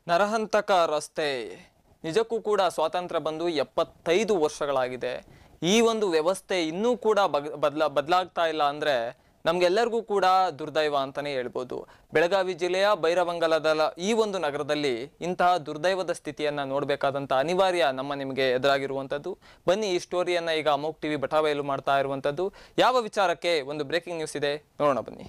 ನರಹಂತಕ ರಸ್ತೆ ನಿಜಕ್ಕೂ ಕೂಡ ಸ್ವಾತಂತ್ರ್ಯ ಬಂದು ಎಪ್ಪತ್ತೈದು ವರ್ಷಗಳಾಗಿದೆ ಈ ಒಂದು ವ್ಯವಸ್ಥೆ ಇನ್ನೂ ಕೂಡ ಬಗ್ ಬದಲ ಬದಲಾಗ್ತಾ ಇಲ್ಲ ಅಂದರೆ ನಮಗೆಲ್ಲರಿಗೂ ಕೂಡ ದುರ್ದೈವ ಅಂತಲೇ ಹೇಳ್ಬೋದು ಬೆಳಗಾವಿ ಜಿಲ್ಲೆಯ ಬೈರವಂಗಲದ ಈ ಒಂದು ನಗರದಲ್ಲಿ ಇಂತಹ ದುರ್ದೈವದ ಸ್ಥಿತಿಯನ್ನು ನೋಡಬೇಕಾದಂಥ ಅನಿವಾರ್ಯ ನಮ್ಮ ನಿಮಗೆ ಎದುರಾಗಿರುವಂಥದ್ದು ಬನ್ನಿ ಈ ಸ್ಟೋರಿಯನ್ನು ಈಗ ಅಮೋಕ್ ಟಿವಿ ಬಟಾಬಯಲು ಮಾಡ್ತಾ ಇರುವಂಥದ್ದು ಯಾವ ವಿಚಾರಕ್ಕೆ ಒಂದು ಬ್ರೇಕಿಂಗ್ ನ್ಯೂಸ್ ಇದೆ ನೋಡೋಣ ಬನ್ನಿ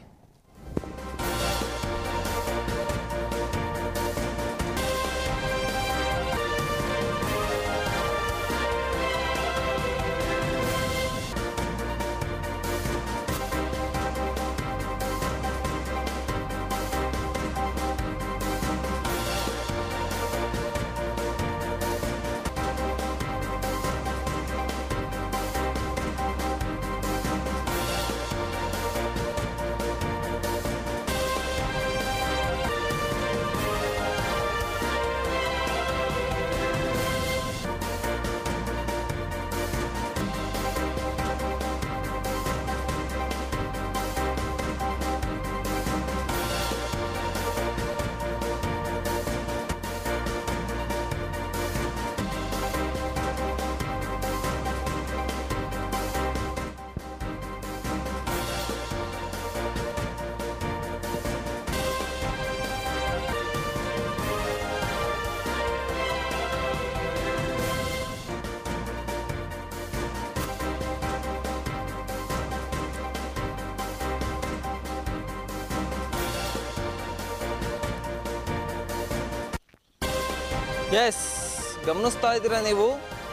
ಎಸ್ ಗಮನಿಸ್ತಾ ಇದ್ದೀರಾ ನೀವು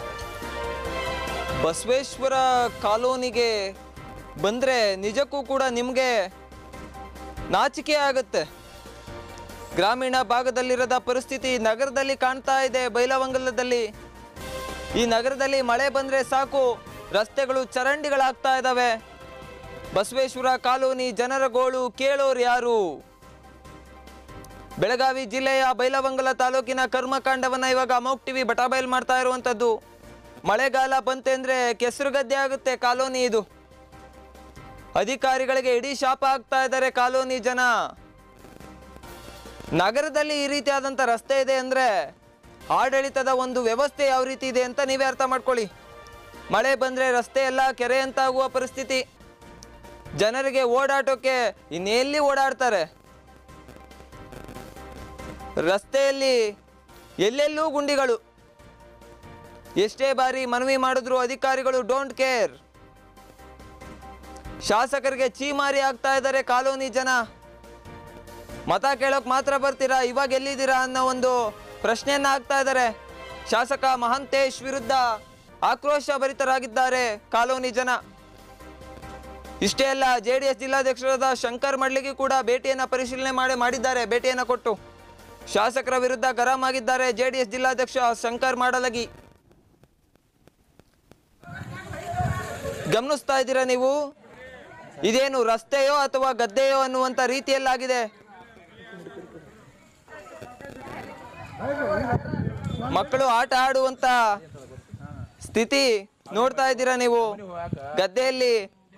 ಬಸವೇಶ್ವರ ಕಾಲೋನಿಗೆ ಬಂದರೆ ನಿಜಕ್ಕೂ ಕೂಡ ನಿಮಗೆ ನಾಚಿಕೆ ಆಗುತ್ತೆ ಗ್ರಾಮೀಣ ಭಾಗದಲ್ಲಿರದ ಪರಿಸ್ಥಿತಿ ನಗರದಲ್ಲಿ ಕಾಣ್ತಾ ಇದೆ ಬೈಲವಂಗಲದಲ್ಲಿ ಈ ನಗರದಲ್ಲಿ ಮಳೆ ಬಂದರೆ ಸಾಕು ರಸ್ತೆಗಳು ಚರಂಡಿಗಳಾಗ್ತಾ ಇದ್ದಾವೆ ಬಸವೇಶ್ವರ ಕಾಲೋನಿ ಜನರ ಗೋಳು ಕೇಳೋರು ಯಾರು ಬೆಳಗಾವಿ ಜಿಲ್ಲೆಯ ಬೈಲವಂಗಲ ತಾಲೂಕಿನ ಕರ್ಮಕಾಂಡವನ್ನ ಇವಾಗ ಅಮೋಕ್ ಟಿವಿ ಬಟಾಬೈಲ್ ಮಾಡ್ತಾ ಇರುವಂತದ್ದು ಮಳೆಗಾಲ ಬಂತೆಂದ್ರೆ ಕೆಸರು ಗದ್ದೆ ಆಗುತ್ತೆ ಕಾಲೋನಿ ಇದು ಅಧಿಕಾರಿಗಳಿಗೆ ಇಡೀ ಶಾಪ ಆಗ್ತಾ ಇದ್ದಾರೆ ಕಾಲೋನಿ ಜನ ನಗರದಲ್ಲಿ ಈ ರೀತಿಯಾದಂಥ ರಸ್ತೆ ಇದೆ ಅಂದ್ರೆ ಆಡಳಿತದ ಒಂದು ವ್ಯವಸ್ಥೆ ಯಾವ ರೀತಿ ಇದೆ ಅಂತ ನೀವೇ ಅರ್ಥ ಮಾಡ್ಕೊಳ್ಳಿ ಮಳೆ ಬಂದ್ರೆ ರಸ್ತೆ ಎಲ್ಲ ಕೆರೆ ಅಂತ ಆಗುವ ಪರಿಸ್ಥಿತಿ ಜನರಿಗೆ ಓಡಾಟೋಕೆ ಇನ್ನೆಲ್ಲಿ ಓಡಾಡ್ತಾರೆ ರಸ್ತೆಯಲ್ಲಿ ಎಲ್ಲೆಲ್ಲೂ ಗುಂಡಿಗಳು ಎಷ್ಟೇ ಬಾರಿ ಮನವಿ ಮಾಡಿದ್ರು ಅಧಿಕಾರಿಗಳು ಡೋಂಟ್ ಕೇರ್ ಶಾಸಕರಿಗೆ ಚೀಮಾರಿ ಆಗ್ತಾ ಇದ್ದಾರೆ ಕಾಲೋನಿ ಜನ ಮತ ಕೇಳೋಕ್ ಮಾತ್ರ ಬರ್ತೀರಾ ಇವಾಗ ಎಲ್ಲಿದ್ದೀರಾ ಅನ್ನೋ ಒಂದು ಪ್ರಶ್ನೆಯನ್ನ ಹಾಕ್ತಾ ಇದ್ದಾರೆ ಶಾಸಕ ಮಹಂತೇಶ್ ವಿರುದ್ಧ ಆಕ್ರೋಶ ಭರಿತರಾಗಿದ್ದಾರೆ ಕಾಲೋನಿ ಜನ ಇಷ್ಟೇ ಅಲ್ಲ ಜೆ ಡಿ ಎಸ್ ಜಿಲ್ಲಾಧ್ಯಕ್ಷರಾದ ಶಂಕರ್ ಮಡ್ಲಿಗೆ ಕೂಡ ಭೇಟಿಯನ್ನ ಪರಿಶೀಲನೆ ಮಾಡಿ ಮಾಡಿದ್ದಾರೆ ಭೇಟಿಯನ್ನ ಕೊಟ್ಟು ಶಾಸಕರ ವಿರುದ್ಧ ಗರಂ ಆಗಿದ್ದಾರೆ ಜೆಡಿಎಸ್ ಜಿಲ್ಲಾಧ್ಯಕ್ಷ ಶಂಕರ್ ಮಾಡಲಗಿ ಗಮನಿಸ್ತಾ ಇದ್ದೀರಾ ನೀವು ಇದೇನು ರಸ್ತೆಯೋ ಅಥವಾ ಗದ್ದೆಯೋ ಅನ್ನುವಂತ ರೀತಿಯಲ್ಲಾಗಿದೆ ಮಕ್ಕಳು ಆಟ ಆಡುವಂತ ಸ್ಥಿತಿ ನೋಡ್ತಾ ಇದ್ದೀರಾ ನೀವು ಗದ್ದೆಯಲ್ಲಿ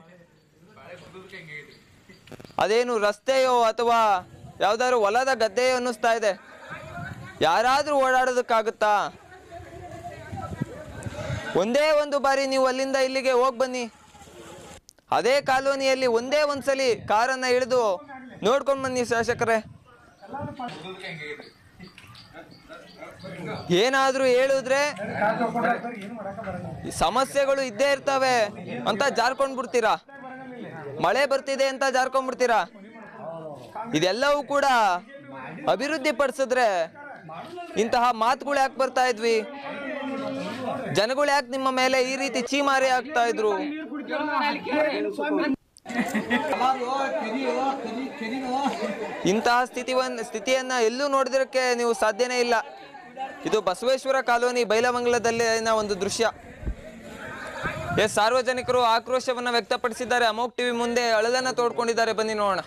ಅದೇನು ರಸ್ತೆಯೋ ಅಥವಾ ಯಾವ್ದಾದ್ರು ಹೊಲದ ಗದ್ದೆಯೋ ಅನ್ನಿಸ್ತಾ ಇದೆ ಯಾರಾದ್ರೂ ಓಡಾಡೋದಕ್ಕಾಗುತ್ತಾ ಒಂದೇ ಒಂದು ಬಾರಿ ನೀವು ಅಲ್ಲಿಂದ ಇಲ್ಲಿಗೆ ಹೋಗಿ ಬನ್ನಿ ಅದೇ ಕಾಲೋನಿಯಲ್ಲಿ ಒಂದೇ ಒಂದ್ಸಲಿ ಕಾರನ್ನ ಇಳಿದು ನೋಡ್ಕೊಂಡ್ ಬನ್ನಿ ಶಾಸಕರೇ ಏನಾದ್ರೂ ಹೇಳಿದ್ರೆ ಈ ಸಮಸ್ಯೆಗಳು ಇದ್ದೇ ಇರ್ತವೆ ಅಂತ ಜಾರ್ಕೊಂಡ್ ಬಿಡ್ತೀರಾ ಮಳೆ ಬರ್ತಿದೆ ಅಂತ ಜಾರ್ಕೊಂಡ್ ಬಿಡ್ತೀರಾ ಇದೆಲ್ಲವೂ ಕೂಡ ಅಭಿವೃದ್ಧಿ ಪಡಿಸಿದ್ರೆ ಇಂತಹ ಮಾತುಗಳು ಯಾಕೆ ಬರ್ತಾ ಇದ್ವಿ ಜನಗಳು ಯಾಕೆ ನಿಮ್ಮ ಮೇಲೆ ಈ ರೀತಿ ಚೀಮಾರಿ ಆಗ್ತಾ ಇದ್ರು ಇಂತಹ ಸ್ಥಿತಿವನ್ ಸ್ಥಿತಿಯನ್ನ ಎಲ್ಲೂ ನೋಡಿದಿರಕ್ಕೆ ನೀವು ಸಾಧ್ಯನೇ ಇಲ್ಲ ಇದು ಬಸವೇಶ್ವರ ಕಾಲೋನಿ ಬೈಲಮಂಗಲದಲ್ಲಿನ ಒಂದು ದೃಶ್ಯ ಎಸ್ ಸಾರ್ವಜನಿಕರು ಆಕ್ರೋಶವನ್ನ ವ್ಯಕ್ತಪಡಿಸಿದ್ದಾರೆ ಅಮೋಕ್ ಟಿವಿ ಮುಂದೆ ಅಳಲನ್ನ ತೋಡ್ಕೊಂಡಿದ್ದಾರೆ ಬನ್ನಿ ನೋಡೋಣ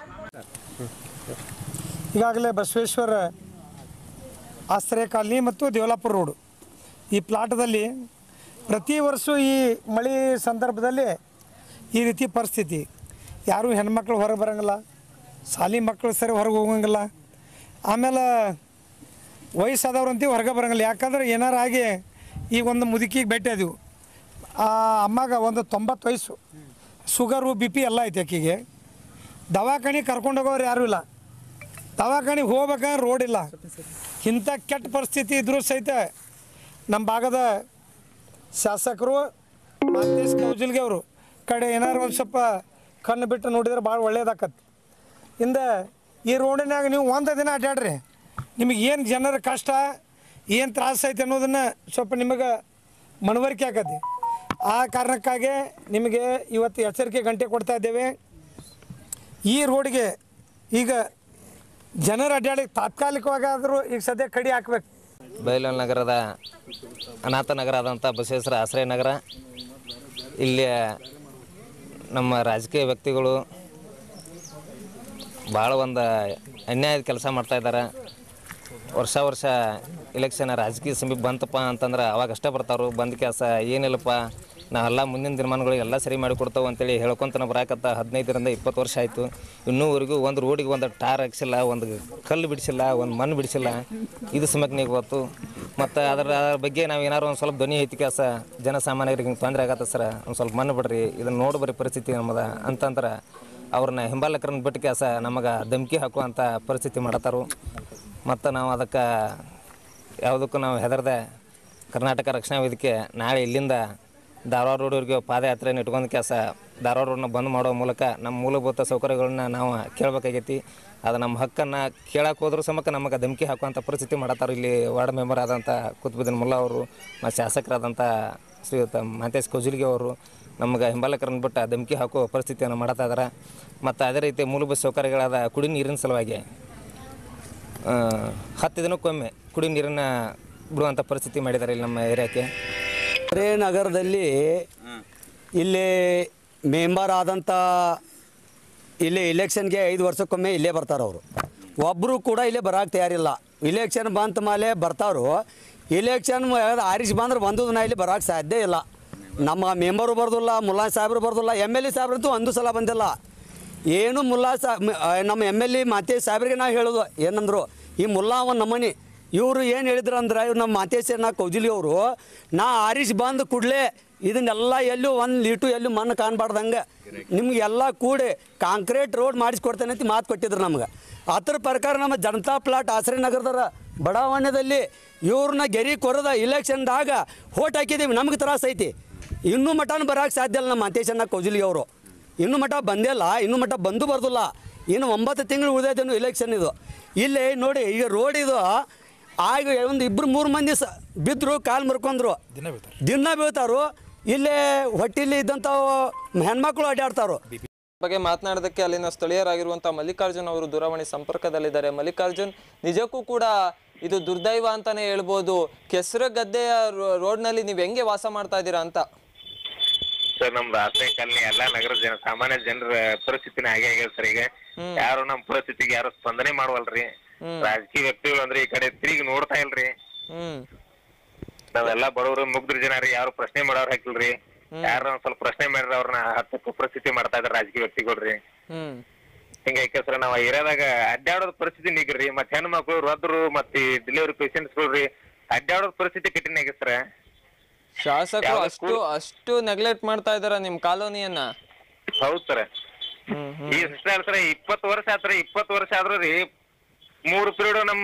ಈಗಾಗಲೇ ಬಸವೇಶ್ವರ ಆಶ್ರಯ ಕಾಲನಿ ಮತ್ತು ದೇವಲಾಪುರ ರೋಡು ಈ ಪ್ಲಾಟದಲ್ಲಿ ಪ್ರತಿ ವರ್ಷ ಈ ಮಳೆ ಸಂದರ್ಭದಲ್ಲಿ ಈ ರೀತಿ ಪರಿಸ್ಥಿತಿ ಯಾರೂ ಹೆಣ್ಮಕ್ಳು ಹೊರಗೆ ಬರೋಂಗಿಲ್ಲ ಶಾಲಿ ಮಕ್ಕಳು ಸರಿ ಹೊರಗೆ ಹೋಗಂಗಿಲ್ಲ ಆಮೇಲೆ ವಯಸ್ಸಾದವ್ರು ಅಂತೀವಿ ಹೊರಗೆ ಬರಂಗಿಲ್ಲ ಯಾಕಂದ್ರೆ ಏನಾರ ಆಗಿ ಈಗ ಒಂದು ಮುದುಕಿಗೆ ಭೇಟಿ ಅದೀವಿ ಆ ಅಮ್ಮಗೆ ಒಂದು ತೊಂಬತ್ತು ವಯಸ್ಸು ಶುಗರು ಬಿ ಪಿ ಎಲ್ಲ ಐತೆ ಆಕಿಗೆ ದವಾಖಾನೆ ಕರ್ಕೊಂಡು ಹೋಗೋರು ಯಾರೂ ಇಲ್ಲ ದವಾಖಾನೆಗೆ ಹೋಗ್ಬೇಕಂದ್ರೆ ರೋಡ್ ಇಲ್ಲ ಇಂಥ ಕೆಟ್ಟ ಪರಿಸ್ಥಿತಿ ಇದ್ರೂ ಸಹಿತ ನಮ್ಮ ಭಾಗದ ಶಾಸಕರು ಮಾತೇಶ್ ಕೌಜಲ್ಗೆ ಅವರು ಕಡೆ ಏನಾರು ಒಂದು ಸ್ವಲ್ಪ ಕಣ್ಣು ಬಿಟ್ಟು ನೋಡಿದ್ರೆ ಭಾಳ ಒಳ್ಳೇದಾಕತ್ತೆ ಇಂದ ಈ ರೋಡಿನಾಗ ನೀವು ಒಂದು ದಿನ ಅಡ್ಡಾಡ್ರಿ ನಿಮಗೆ ಏನು ಜನರ ಕಷ್ಟ ಏನು ತ್ರಾಸ ಐತೆ ಅನ್ನೋದನ್ನು ಸ್ವಲ್ಪ ನಿಮಗೆ ಮನವರಿಕೆ ಆಕತಿ ಆ ಕಾರಣಕ್ಕಾಗಿ ನಿಮಗೆ ಇವತ್ತು ಎಚ್ಚರಿಕೆ ಗಂಟೆ ಕೊಡ್ತಾ ಇದ್ದೇವೆ ಈ ರೋಡ್ಗೆ ಈಗ ಜನರು ಅಡ್ಡಾಡಿ ತಾತ್ಕಾಲಿಕವಾಗಾದರೂ ಈಗ ಸದ್ಯ ಕಡಿ ಹಾಕ್ಬೇಕು ಬೈಲೂರು ನಗರದ ಅನಾಥ ನಗರ ಆದಂಥ ಬಸವೇಶ್ವರ ಆಶ್ರಯ ನಗರ ಇಲ್ಲಿ ನಮ್ಮ ರಾಜಕೀಯ ವ್ಯಕ್ತಿಗಳು ಭಾಳ ಒಂದು ಅನ್ಯಾಯದ ಕೆಲಸ ಮಾಡ್ತಾ ಇದ್ದಾರೆ ವರ್ಷ ವರ್ಷ ಇಲೆಕ್ಷನ್ ರಾಜಕೀಯ ಸಮೀಪ ಬಂತಪ್ಪ ಅಂತಂದ್ರೆ ಅವಾಗ ಅಷ್ಟೇ ಬರ್ತಾರು ಬಂದ ಕೆಲಸ ಏನಿಲ್ಲಪ್ಪ ನಾವೆಲ್ಲ ಮುಂದಿನ ದಿನಮಾನಗಳಿಗೆ ಎಲ್ಲ ಸರಿ ಮಾಡಿ ಕೊಡ್ತಾವೆ ಅಂತೇಳಿ ಹೇಳ್ಕೊಂತ ಬರಾಕತ್ತ ಹದಿನೈದರಿಂದ ಇಪ್ಪತ್ತು ವರ್ಷ ಆಯಿತು ಇನ್ನೂವರೆಗೂ ಒಂದು ರೋಡಿಗೆ ಒಂದು ಟಾರ್ ಹಾಕ್ಸಿಲ್ಲ ಒಂದು ಕಲ್ಲು ಬಿಡಿಸಿಲ್ಲ ಒಂದು ಮಣ್ಣು ಬಿಡಿಸಿಲ್ಲ ಇದು ಸಮಯಕ್ಕೆ ಗೊತ್ತು ಮತ್ತು ಅದರ ಅದರ ಬಗ್ಗೆ ನಾವು ಏನಾರು ಒಂದು ಸ್ವಲ್ಪ ಧ್ವನಿ ಐತಿ ಕೆಲಸ ಜನಸಾಮಾನ್ಯರಿಗೆ ಹಿಂಗೆ ತೊಂದರೆ ಆಗತ್ತೆ ಸರ್ ಒಂದು ಸ್ವಲ್ಪ ಮಣ್ಣು ಬಿಡ್ರಿ ಇದನ್ನು ನೋಡ್ಬರಿ ಪರಿಸ್ಥಿತಿ ನಮ್ಮದ ಅಂತಂದ್ರೆ ಅವ್ರನ್ನ ಹಿಂಬಾಲಕರನ್ನ ಬಿಟ್ಟು ಕೆಲಸ ನಮಗೆ ಧಮಕಿ ಹಾಕುವಂಥ ಪರಿಸ್ಥಿತಿ ಮಾಡತ್ತಾರು ಮತ್ತು ನಾವು ಅದಕ್ಕೆ ಯಾವುದಕ್ಕೂ ನಾವು ಹೆದರದೆ ಕರ್ನಾಟಕ ರಕ್ಷಣಾ ವೇದಿಕೆ ನಾಳೆ ಇಲ್ಲಿಂದ ಧಾರವಾಡ ರೋಡ್ವರೆಗೆ ಪಾದಯಾತ್ರೆಯನ್ನು ಇಟ್ಕೊಂಡು ಕೆಲಸ ಧಾರವಾಡ ರೋಡ್ನ ಬಂದ್ ಮಾಡೋ ಮೂಲಕ ನಮ್ಮ ಮೂಲಭೂತ ಸೌಕರ್ಯಗಳನ್ನ ನಾವು ಕೇಳಬೇಕಾಗೈತಿ ಅದು ನಮ್ಮ ಹಕ್ಕನ್ನು ಕೇಳಕ್ಕೆ ಹೋದ್ರೂ ಸಮಕ್ಕೆ ನಮಗೆ ಧಮಕಿ ಹಾಕುವಂಥ ಪರಿಸ್ಥಿತಿ ಮಾಡತ್ತಾರ ಇಲ್ಲಿ ವಾರ್ಡ್ ಮೆಂಬರ್ ಆದಂಥ ಕುತ್ಬುದ್ದೀನ್ ಮುಲ್ಲಾ ಅವರು ಮತ್ತು ಶಾಸಕರಾದಂಥ ಶ್ರೀಯುತ ಮಹಂತೇಶ್ ಕೌಜಲ್ಗಿ ಅವರು ನಮಗೆ ಹಿಂಬಾಲಕರನ್ನು ಬಿಟ್ಟು ಧಮಕಿ ಹಾಕೋ ಪರಿಸ್ಥಿತಿಯನ್ನು ಮಾಡ್ತಾ ಇದ್ದಾರೆ ಮತ್ತು ಅದೇ ರೀತಿ ಮೂಲಭೂತ ಸೌಕರ್ಯಗಳಾದ ಕುಡಿ ನೀರಿನ ಸಲುವಾಗಿ ಆ, ಹತ್ತು ದಿನಕ್ಕೊಮ್ಮೆ ಕುಡಿ ನೀರನ್ನು ಬಿಡುವಂಥ ಪರಿಸ್ಥಿತಿ ಮಾಡಿದ್ದಾರೆ ಇಲ್ಲಿ ನಮ್ಮ ಏರಿಯಾಕ್ಕೆ ರೇ ನಗರದಲ್ಲಿ ಇಲ್ಲಿ ಮೆಂಬರ್ ಆದಂಥ ಇಲ್ಲಿ ಇಲೆಕ್ಷನ್ಗೆ ಐದು ವರ್ಷಕ್ಕೊಮ್ಮೆ ಇಲ್ಲೇ ಬರ್ತಾರೆ ಅವರು ಒಬ್ಬರು ಕೂಡ ಇಲ್ಲೇ ಬರೋಕೆ ತಯಾರಿಲ್ಲ ಇಲೆಕ್ಷನ್ ಬಂತ ಮೇಲೆ ಬರ್ತಾರು ಇಲೆಕ್ಷನ್ ಆರಿಸಿ ಬಂದ್ರೆ ಒಂದು ದಿನ ಇಲ್ಲಿ ಬರೋಕೆ ಸಾಧ್ಯ ಇಲ್ಲ ನಮ್ಮ ಮೆಂಬರು ಬರ್ದಿಲ್ಲ ಮುಲ್ಲಾ ಸಾಹೇಬ್ರು ಬರ್ದಿಲ್ಲ ಎಮ್ ಎಲ್ ಎ ಸಾಹೇಬ್ರಂತೂ ಒಂದು ಸಲ ಬಂದಿಲ್ಲ ಏನು ಮುಲ್ಲಾ ಸಾ ಮ- ಆ, ನಮ್ಮ ಎಮ್ ಎಲ್ ಎ ಮಾತೆ ಸಾಹೇಬ್ರಿಗೆ ನಾವು ಹೇಳೋದು ಏನಂದ್ರು ಈ ಮುಲ್ಲಾ ಅವನ್ ನಮ್ಮನಿ ಇವರು ಏನು ಹೇಳಿದ್ರು ಅಂದ್ರೆ ಇವ್ರು ನಮ್ಮ ಮಾತೇಶನ ಕೌಜಿಲಿ ಅವರು ನಾ ಆರಿಸಿ ಬಂದು ಕೂಡಲೇ ಇದನ್ನೆಲ್ಲ ಎಲ್ಲೂ ಒಂದು ಲೀಟು ಎಲ್ಲೂ ಮಣ್ಣು ಕಾಣಬಾರ್ದಂಗೆ ನಿಮ್ಗೆಲ್ಲ ಕೂಡಿ ಕಾಂಕ್ರೀಟ್ ರೋಡ್ ಮಾಡಿಸ್ಕೊಡ್ತೇನೆ ಅಂತ ಮಾತು ಕೊಟ್ಟಿದ್ರು ನಮ್ಗೆ ಅದ್ರ ಪ್ರಕಾರ ನಮ್ಮ ಜನತಾ ಪ್ಲಾಟ್ ಆಶ್ರಯ ನಗರದರ ಬಡಾವಣೆಯಲ್ಲಿ ಇವ್ರನ್ನ ಗೆರಿ ಕೊರದ ಇಲೆಕ್ಷನ್ದಾಗ ಹೋಟ್ ಹಾಕಿದ್ದೀವಿ ನಮ್ಗೆ ತ್ರಾಸ ಐತಿ ಇನ್ನೂ ಮಟನ ಬರೋಕೆ ಸಾಧ್ಯ ಇಲ್ಲ ನಮ್ಮ ಮಾತೇಶನ್ನ ಕೌಜಿಲಿ ಅವರು ಇನ್ನೂ ಮಠ ಬಂದಿಲ್ಲ ಇನ್ನೂ ಮಠ ಬಂದು ಬರ್ದಿಲ್ಲ ಇನ್ನು ಒಂಬತ್ತು ತಿಂಗಳು ಉಳಿದೈತೇನು ಇಲೆಕ್ಷನ್ ಇದು ಇಲ್ಲಿ ನೋಡಿ ಈಗ ರೋಡ್ ಇದು ಆಗ ಒಂದು ಇಬ್ಬರು ಮೂರು ಮಂದಿ ಸ ಬಿದ್ದರು ಕಾಲು ಮುರ್ಕೊಂಡ್ರು ದಿನ ಬೀಳ್ತಾರು ಇಲ್ಲೇ ಹೊಟ್ಟಿಲಿ ಇದ್ದಂಥ ಹೆಣ್ಮಕ್ಳು ಅಡ್ಡಾಡ್ತಾರು ಬಗ್ಗೆ ಮಾತನಾಡೋದಕ್ಕೆ ಅಲ್ಲಿನ ಸ್ಥಳೀಯರಾಗಿರುವಂಥ ಮಲ್ಲಿಕಾರ್ಜುನ್ ಅವರು ದೂರವಾಣಿ ಸಂಪರ್ಕದಲ್ಲಿದ್ದಾರೆ ಮಲ್ಲಿಕಾರ್ಜುನ್ ನಿಜಕ್ಕೂ ಕೂಡ ಇದು ದುರ್ದೈವ ಅಂತಾನೆ ಹೇಳ್ಬೋದು ಕೆಸರು ಗದ್ದೆಯ ರೋ- ರೋಡ್ನಲ್ಲಿ ನೀವು ಹೆಂಗೆ ವಾಸ ಮಾಡ್ತಾ ಇದ್ದೀರಾ ಅಂತ ಸರ್ ನಮ್ದು ಆಶ್ರಯ ಕಾಲನಿ ಎಲ್ಲಾ ನಗರದ ಜನ ಸಾಮಾನ್ಯ ಜನರ ಪರಿಸ್ಥಿತಿನ ಹಾಗೆ ಆಗ್ಯದ ಸರ್ ಈಗ ಯಾರು ನಮ್ ಪರಿಸ್ಥಿತಿಗೆ ಯಾರು ಸ್ಪಂದನೆ ಮಾಡವಲ್ರಿ ರಾಜಕೀಯ ವ್ಯಕ್ತಿಗಳು ಅಂದ್ರೆ ಈ ಕಡೆ ತಿರುಗಿ ನೋಡ್ತಾ ಇಲ್ರಿ ಹ್ಮ್ ನಾವೆಲ್ಲ ಬಡವರು ಮುಗ್ದ್ರ ಜನ ರೀ ಯಾರು ಪ್ರಶ್ನೆ ಮಾಡೋರ್ ಹಾಕಿಲ್ರಿ ಯಾರು ಒಂದ್ ಸ್ವಲ್ಪ ಪ್ರಶ್ನೆ ಮಾಡಿದ್ರೆ ಅವ್ರನ್ನ ಹತ್ತಕ್ಕೂ ಪರಿಸ್ಥಿತಿ ಮಾಡ್ತಾ ಇದಾರೆ ರಾಜಕೀಯ ವ್ಯಕ್ತಿಗಳ್ರಿ ಹ್ಮ್ ಹಿಂಗಾಗಿ ಸರ್ ನಾವ್ ಏರಿಯಾದಾಗ ಅಡ್ಡಾಡೋದ್ ಪರಿಸ್ಥಿತಿ ನಿಗ್ರಿ ಮತ್ ಹೆಣ್ಣು ಮಕ್ಳು ವೃದ್ಧರು ಮತ್ತೆ ಡೆಲಿವರಿ ಪೇಷಂಟ್ಸ್ಗಳ್ರಿ ಅಡ್ಡಾಡೋದ್ ಪರಿಸ್ಥಿತಿ ಕಠಿಣ ಆಗೈತೆ ಸರ್ ಶಾಸಕರು ಯಾವ ಅಷ್ಟು ಅಷ್ಟು ನೆಗ್ಲೆಕ್ಟ್ ಮಾಡ್ತಾ ಇದಾರ ನಿಮ್ ಕಾಲೋನಿಯನ್ನ ಹೌದ್ ಸರ್ ಹ್ಮ್ ಹ್ಮ್ ಈ ಸಿಸ್ಟರ್ ಸರ್ ಇಪ್ಪತ್ತು ವರ್ಷ ಆತ್ರಿ ಇಪ್ಪತ್ತು ವರ್ಷ ಆದ್ರೂ ರೀ ಮೂರು ಪೀರಿಯಡ್ ನಮ್ಮ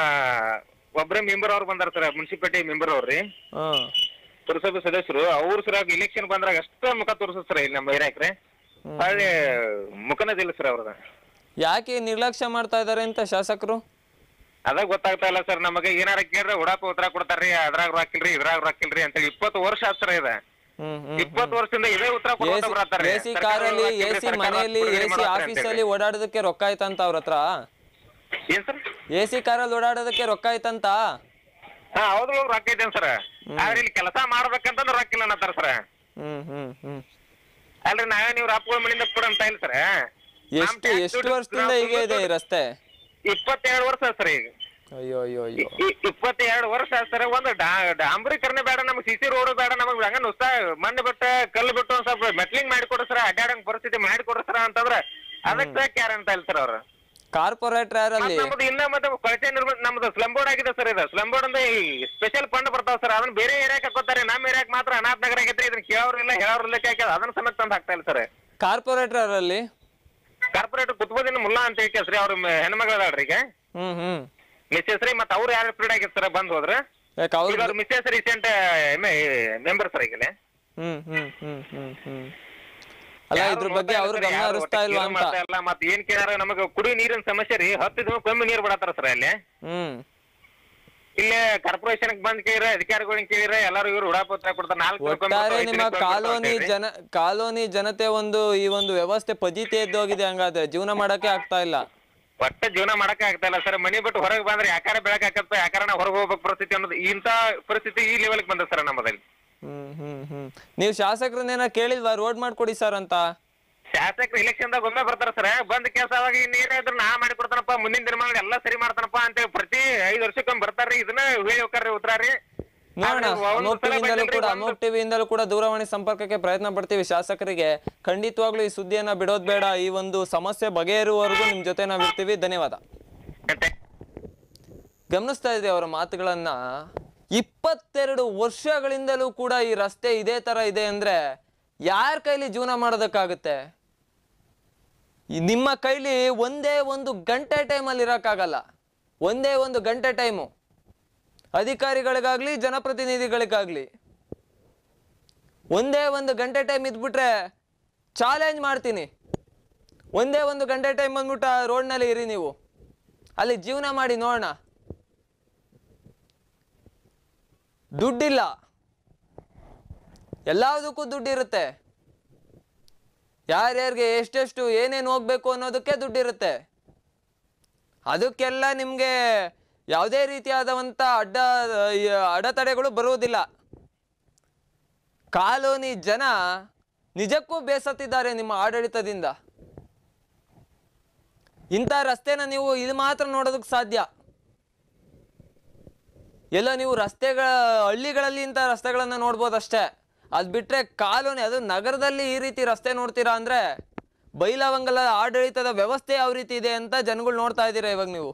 ಒಬ್ರೇ ಮೆಂಬರ್ ಅವ್ರು ಬಂದಾರ ಸರ್ ಮುನ್ಸಿಪಾಲಿಟಿ ಮೆಂಬರ್ ಅವ್ರಿ ಹ್ಮ್ ಪುರಸಭೆ ಸದಸ್ಯರು ಅವ್ರು ಸರ್ ಇಲೆಕ್ಷನ್ ಬಂದ್ರಾಗ ಅಷ್ಟ ಮುಖ ತೋರಿಸೋದು ಸರ್ ಇಲ್ಲಿ ನಮ್ಮ ಏರಿಯಾಕ್ರೆ ಹೊಳ್ಳಿ ಮುಖನದಿಲ್ಲ ಸರ್ ಅವ್ರದ ಯಾಕೆ ನಿರ್ಲಕ್ಷ್ಯ ಮಾಡ್ತಾ ಇದಾರೆ ಅಂತ ಶಾಸಕರು ಅದಾಗ ಗೊತ್ತಾಗ್ತಾ ಇಲ್ಲ ಸರ್ ನಮಗೆ ಏನಾರ ಕೇಳ್ರೆ ಉಡಾಪ ಉತ್ತರ ಕೊಡ್ತಾರ್ರಿ ಅದ್ರಾಗ ರೊಕ್ಕಿಲ್ರಿ ಇದ್ರಾಗ ರೊಕ್ಕಿಲ್ರಿ ಅಂತೇಳಿ ಇಪ್ಪತ್ತು ವರ್ಷ ಆತ್ ಸರ್ ಇದ ಹ್ಮ್ ಹ್ಮ್ ಇಪ್ಪತ್ತು ವರ್ಷದಿಂದ ಇದೇ ಉತ್ತರ ಕೊಡ್ತಾ ಬರತ್ತಾರ್ರಿ. ಎ ಸಿ ಸರ್ಕಾರ ಕಾರಲ್ಲಿ ರೊಕ್ಕ ಎ ಇಲ್ರಿ, ಸಿ ಸರ್ಕಾರ ಮನೆಯಲ್ಲಿ ಬಿಡುಗಡೆ ಎ ಸಿ ಮಾಡತ್ತಾರ ಆಫೀಸಲ್ಲಿ ಅಂತೇಳಿ. ಓಡಾಡೋದಕ್ಕೆ ರೊಕ್ಕ ಆಯ್ತಂತ ಅವ್ರ ಹತ್ರ ಏನ್ ಸರ್ ಎ ಸಿ ಕಾರಲ್ಲಿ ಓಡಾಡೋದಕ್ಕೆ ರೊಕ್ಕ ಆಯ್ತಂತ ಹಾ ಹೌದು ರೊಕ್ಕ ಐತೇನ್ ಸರ್ ಆದ್ರೆ ಇಲ್ಲಿ ಕೆಲಸ ಮಾಡ್ಬೇಕಂತಂದ್ರೆ ರೊಕ್ಕ ಇಲ್ಲ ಅನ್ನತ್ತಾರ ಸರ್ ಹ್ಮ್ ಹ್ಮ್ ಹ್ಮ್ ಅಲ್ರಿ ನಾವೇ ನೀವು ರಾಪ್ಗಳ ಮನೆಯಿಂದ ಕೊಡ ಅಂತ ಇಲ್ಲ ಸರ್ ಎಷ್ಟು ಎಷ್ಟು ವರ್ಷದಿಂದ ಹೀಗೆ ಇದೆ ಈ ರಸ್ತೆ ಇಪ್ಪತ್ತೆರಡು ವರ್ಷ ಸರ್ ಈಗ ಅಯ್ಯೋ ಅಯ್ಯೋ ಅಯ್ಯೋ ಇ- ಇಪ್ಪತ್ತೆರಡು ವರ್ಷ ಸರ್ ಒಂದು ಡಾ- ಡಾಂಬರೀಕರಣ ಬೇಡ ನಮ್ಗೆ ಸಿಸಿ ರೋಡ್ ಬೇಡ ನಮಗೆ ಹಂಗ ನುಸ್ತಾ ಮಣ್ಣು ಬಿಟ್ಟು ಕಲ್ಲು ಬಿಟ್ಟು ಒಂದ್ ಸ್ವಲ್ಪ ಮೆಟ್ಲಿಂಗ್ ಮಾಡಿಕೊಡ್ರಿ ಸರ್ ಅಡ್ಡಾಡಂಗ್ ಪರಿಸ್ಥಿತಿ ಮಾಡಿಕೊಡ್ರಿ ಸರ್ ಅಂತಂದ್ರ ಅದಕ್ಕೆ ಕ್ಯಾರ ಅಂತ ಇಲ್ಲ ಸರ್ ಅವ್ರು ಕಾರ್ಪೊರೇಟರ್ ಯಾರಲ್ಲಿ ನಮ್ದು ಇನ್ನ ಮತ್ತೆ ಕೊಳಚೆ ನಿರ್ಮಾಣ ನಮ್ದು ಸ್ಲಮ್ ಬೋರ್ಡ್ ಆಗಿದೆ ಸರ್ ಇದು ಸ್ಲಮ್ ಬೋರ್ಡ್ ಅಂದ್ರೆ ಸ್ಪೆಷಲ್ ಫಂಡ್ ಬರ್ತಾವ ಸರ್ ಅದನ್ನ ಬೇರೆ ಏರಿಯಾಕ್ ಹಾಕೋತಾರೆ ನಮ್ಮ ಏರಿಯಾಕ್ ಮಾತ್ರ ಅನಾಥ ನಗರ ಆಗೈತ್ರಿ ಇದನ್ನ ಕೇಳೋರಿಲ್ಲ ಹೇಳೋರಿಲ್ಲ ಹಾಕ್ಯದ ಅದನ್ನ ಸಮೇತ ತಂದು ಹಾಕ್ತಾ ಇಲ್ಲ ಸರ್ ಕಾರ್ಪೊರೇಟರ್ ಯಾರಲ್ಲಿ ಕಾರ್ಪೊರೇಟ್ ಕುತ್ಬೋದಿನ ಮುಲ್ಲಾ ಅಂತ ಹೇಳಿ ಸರ್ ಅವ್ರ ಹೆಣ್ಮಗಳದಾಳ್ರಿ ಈಗ ಹ್ಮ್ ಹ್ಮ್ ಮಿಸ್ಸೆಸ್ ರೀ ಮತ್ತೆ ಅವ್ರು ಯಾರು ಫ್ರೀಡ್ ಆಗಿರ್ ಸರ್ ಬಂದ್ ಹೋದ್ರ ಯಾಕೆ ಅವ್ರು ಈಗ ಅವ್ರ ಮಿಸ್ಸೆಸ್ ರೀಸೆಂಟ್ ಮೆಂಬರ್ ಸರ್ ಈಗಲೇ ಹ್ಮ್ ಹ್ಮ್ ಹ್ಮ್ ಹ್ಮ್ ಹ್ಮ್ ಅಲ್ಲ ಇದ್ರ ಬಗ್ಗೆ ಅವ್ರು ಗಮನ ಹರಿಸ್ತಾ ಇಲ್ವಾ ಅಂತ ಇಲ್ಲ ಮತ್ತೆ ಏನ್ ಕೇಳಾರ ನಮಗೆ ಕುಡಿ ನೀರಿನ ಸಮಸ್ಯೆ ರೀ ಹತ್ತು ದಿನ ಕಮ್ಮಿ ನೀರ್ ಬಿಡತ್ತಾರ ಸರ್ ಅಲ್ಲಿ ಹ್ಮ್ ಇಲ್ಲೇ ಕಾರ್ಪೊರೇಷನ್ ಬಂದ್ ಕೇಳಿರ ಅಧಿಕಾರಿಗಳನ್ನ ಕೇಳಿರ ಎಲ್ಲಾರು ಇವ್ರು ಉಡಾಪತ್ರ ಕೊಡ್ತಾರೆ ನಾಲ್ಕು ದಿನಕ್ಕೊಮ್ಮೆ ಒಟ್ಟಾರೆ ಬರ್ತಾವ, ಐದು ನಿಮ್ಮ ದಿನಕ್ಕೊಮ್ಮೆ ಬರ್ತಾವ ಕಾಲೋನಿ ಅಂತೇಳಿ. ಜನ ಕಾಲೋನಿ ಜನತೆ ಒಂದು ಈ ಒಂದು ವ್ಯವಸ್ಥೆ ಪಜಿತಿ ಎದ್ದೋಗಿದೆ ಹಂಗಾದ್ರೆ ಜೀವನ ಮಾಡಕ್ಕೆ ಆಗ್ತಾ ಇಲ್ಲ ಒಟ್ಟ ಜೀವನ ಮಾಡಕ್ ಆಗ್ತಾ ಇಲ್ಲ ಸರ್ ಮನಿ ಬಿಟ್ಟು ಹೊರಗೆ ಬಂದ್ರೆ ಯಾಕಾರ ಬೆಳಕ್ ಆಗತ್ತ ಯಾಕಾರ ನಾ ಹೊರಗೆ ಹೋಗ್ಬೇಕು ಪರಿಸ್ಥಿತಿ ಅನ್ನೋದು ಇಂತ ಪರಿಸ್ಥಿತಿ ಈ ಲೆವೆಲ್ಗೆ ಬಂದ ಸರ್ ನಮ್ಮದಲ್ಲಿ ಹ್ಮ್ ಹ್ಮ್ ಹ್ಮ್ ನೀವು ಶಾಸಕರನ್ನೇನ ಕೇಳಿಲ್ವಾ ರೋಡ್ ಮಾಡ್ಕೊಡಿ ಸರ್ ಅಂತ ಶಾಸಕರು ಇಲೆಕ್ಷನ್ ದಾಗ ಒಮ್ಮೆ ಬರ್ತಾರ ಸರ್ ಬಂದ್ ಕೆಲಸ ಅವಾಗ ನೀರ ಇದ್ರ ನಾ ಮಾಡಿ ಕೊಡ್ತಾನಪ್ಪ ಮುಂದಿನ ದಿನಮಾನ ಎಲ್ಲಾ ಸರಿ ಮಾಡ್ತಾನಪ್ಪ ಅಂತ ಪ್ರತಿ ಐದ್ ವರ್ಷಕ್ಕೊಮ್ಮೆ ಬರ್ತಾರ್ರಿ ಇದನ್ನ ಹೇಳಿ ಹೋಗ್ತಾರ್ರಿ ಉತ್ತರ ರೀ ನೋಡೋಣ ಆದ್ರೆ ಒಂದು ಅಮೋಕ್ ಸಲ ಟಿವಿಯಿಂದಲೂ ಬಂದಿಲ್ರಿ, ಕೂಡ ಒಂದು- ಅಮೋಕ್ ಟಿವಿಯಿಂದಲೂ ಕೂಡ ದೂರವಾಣಿ ಸಂಪರ್ಕಕ್ಕೆ ಪ್ರಯತ್ನ ಪಡ್ತೀವಿ ಶಾಸಕರಿಗೆ ಖಂಡಿತವಾಗ್ಲೂ ಈ ಸುದ್ದಿಯನ್ನ ಬಿಡೋದ್ ಬೇಡ ಈ ಒಂದು ಸಮಸ್ಯೆ ಬಗೆಹರುವವರೆಗೂ ನಿಮ್ ಜೊತೆ ನಾವಿರ್ತೀವಿ ಧನ್ಯವಾದ ಮತ್ತೆ ಗಮನಿಸ್ತಾ ಇದ್ರಿ ಅವರ ಮಾತುಗಳನ್ನ ಇಪ್ಪತ್ತೆರಡು ವರ್ಷಗಳಿಂದಲೂ ಕೂಡ ಈ ರಸ್ತೆ ಇದೇ ತರ ಇದೆ ಅಂದ್ರೆ ಯಾರ ಕೈಲಿ ಜೀವನ ಮಾಡೋದಕ್ಕಾಗುತ್ತೆ ಈ ನಿಮ್ಮ ಕೈಲಿ ಒಂದೇ ಒಂದು ಗಂಟೆ ಟೈಮಲ್ಲಿ ಇರೋಕ್ಕಾಗಲ್ಲ ಒಂದೇ ಒಂದು ಗಂಟೆ ಟೈಮು ಅಧಿಕಾರಿಗಳಿಗಾಗ್ಲಿ ಜನಪ್ರತಿನಿಧಿಗಳಿಗಾಗ್ಲಿ ಒಂದೇ ಒಂದು ಗಂಟೆ ಟೈಮ್ ಇದ್ಬಿಟ್ರೆ ಚಾಲೆಂಜ್ ಮಾಡ್ತೀನಿ ಒಂದೇ ಒಂದು ಗಂಟೆ ಟೈಮ್ ಬಂದ್ಬಿಟ್ಟು ಆ ರೋಡ್ನಲ್ಲಿ ಇರಿ ನೀವು ಅಲ್ಲಿ ಜೀವನ ಮಾಡಿ ನೋಡೋಣ ದುಡ್ಡಿಲ್ಲ ಎಲ್ಲದಕ್ಕೂ ದುಡ್ಡಿರುತ್ತೆ ಯಾರ್ಯಾರಿಗೆ ಎಷ್ಟೆಷ್ಟು ಏನೇನು ಹೋಗ್ಬೇಕು ಅನ್ನೋದಕ್ಕೆ ದುಡ್ಡಿರುತ್ತೆ ಅದಕ್ಕೆಲ್ಲ ನಿಮಗೆ ಯಾವುದೇ ರೀತಿಯಾದಂಥ ಅಡ್ಡ ಈ ಅಡೆತಡೆಗಳು ಬರುವುದಿಲ್ಲ ಕಾಲೋನಿ ಜನ ನಿಜಕ್ಕೂ ಬೇಸತ್ತಿದ್ದಾರೆ ನಿಮ್ಮ ಆಡಳಿತದಿಂದ ಇಂಥ ರಸ್ತೆನ ನೀವು ಇದು ಮಾತ್ರ ನೋಡೋದಕ್ಕೆ ಸಾಧ್ಯ ಎಲ್ಲ ನೀವು ರಸ್ತೆಗಳ ಹಳ್ಳಿಗಳಲ್ಲಿ ಇಂಥ ರಸ್ತೆಗಳನ್ನ ನೋಡ್ಬೋದಷ್ಟೇ ಅದು ಬಿಟ್ರೆ ಕಾಲೋನಿ ಅದು ನಗರದಲ್ಲಿ ಈ ರೀತಿ ರಸ್ತೆ ನೋಡ್ತೀರಾ ಅಂದ್ರೆ ಬೈಲವಂಗಲ ಆಡಳಿತದ ವ್ಯವಸ್ಥೆ ಯಾವ ರೀತಿ ಇದೆ ಅಂತ ಜನಗಳು ನೋಡ್ತಾ ಇದ್ದೀರಾ ಇವಾಗ ನೀವು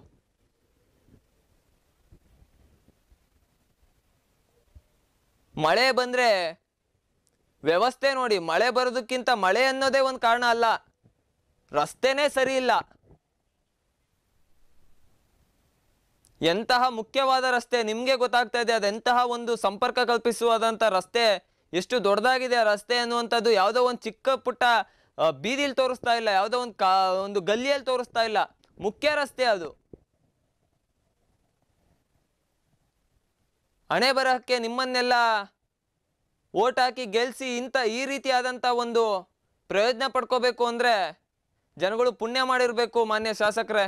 ಮಳೆ ಬಂದ್ರೆ ವ್ಯವಸ್ಥೆ ನೋಡಿ ಮಳೆ ಬರೋದಕ್ಕಿಂತ ಮಳೆ ಅನ್ನೋದೇ ಒಂದು ಕಾರಣ ಅಲ್ಲ ರಸ್ತೆನೇ ಸರಿ ಇಲ್ಲ ಎಂತಹ ಮುಖ್ಯವಾದ ರಸ್ತೆ ನಿಮಗೆ ಗೊತ್ತಾಗ್ತಾ ಇದೆ ಅದೆಂತಹ ಒಂದು ಸಂಪರ್ಕ ಕಲ್ಪಿಸುವಾದಂಥ ರಸ್ತೆ ಎಷ್ಟು ದೊಡ್ಡದಾಗಿದೆ ಆ ರಸ್ತೆ ಅನ್ನುವಂಥದ್ದು ಯಾವುದೋ ಒಂದು ಚಿಕ್ಕ ಪುಟ್ಟ ಆ, ಬೀದಿಲಿ ತೋರಿಸ್ತಾ ಇಲ್ಲ ಯಾವುದೋ ಒಂದು ಕಾ ಒಂದು ಗಲ್ಲಿಯಲ್ಲಿ ತೋರಿಸ್ತಾ ಇಲ್ಲ ಮುಖ್ಯ ರಸ್ತೆ ಅದು ಹಣೆ ಬರಹಕ್ಕೆ ನಿಮ್ಮನ್ನೆಲ್ಲ ಓಟ್ ಹಾಕಿ ಗೆಲ್ಸಿ ಇಂಥ ಈ ರೀತಿಯಾದಂಥ ಒಂದು ಪ್ರಯೋಜನ ಪಡ್ಕೋಬೇಕು ಅಂದರೆ ಜನಗಳು ಪುಣ್ಯ ಮಾಡಿರಬೇಕು ಮಾನ್ಯ ಶಾಸಕರೇ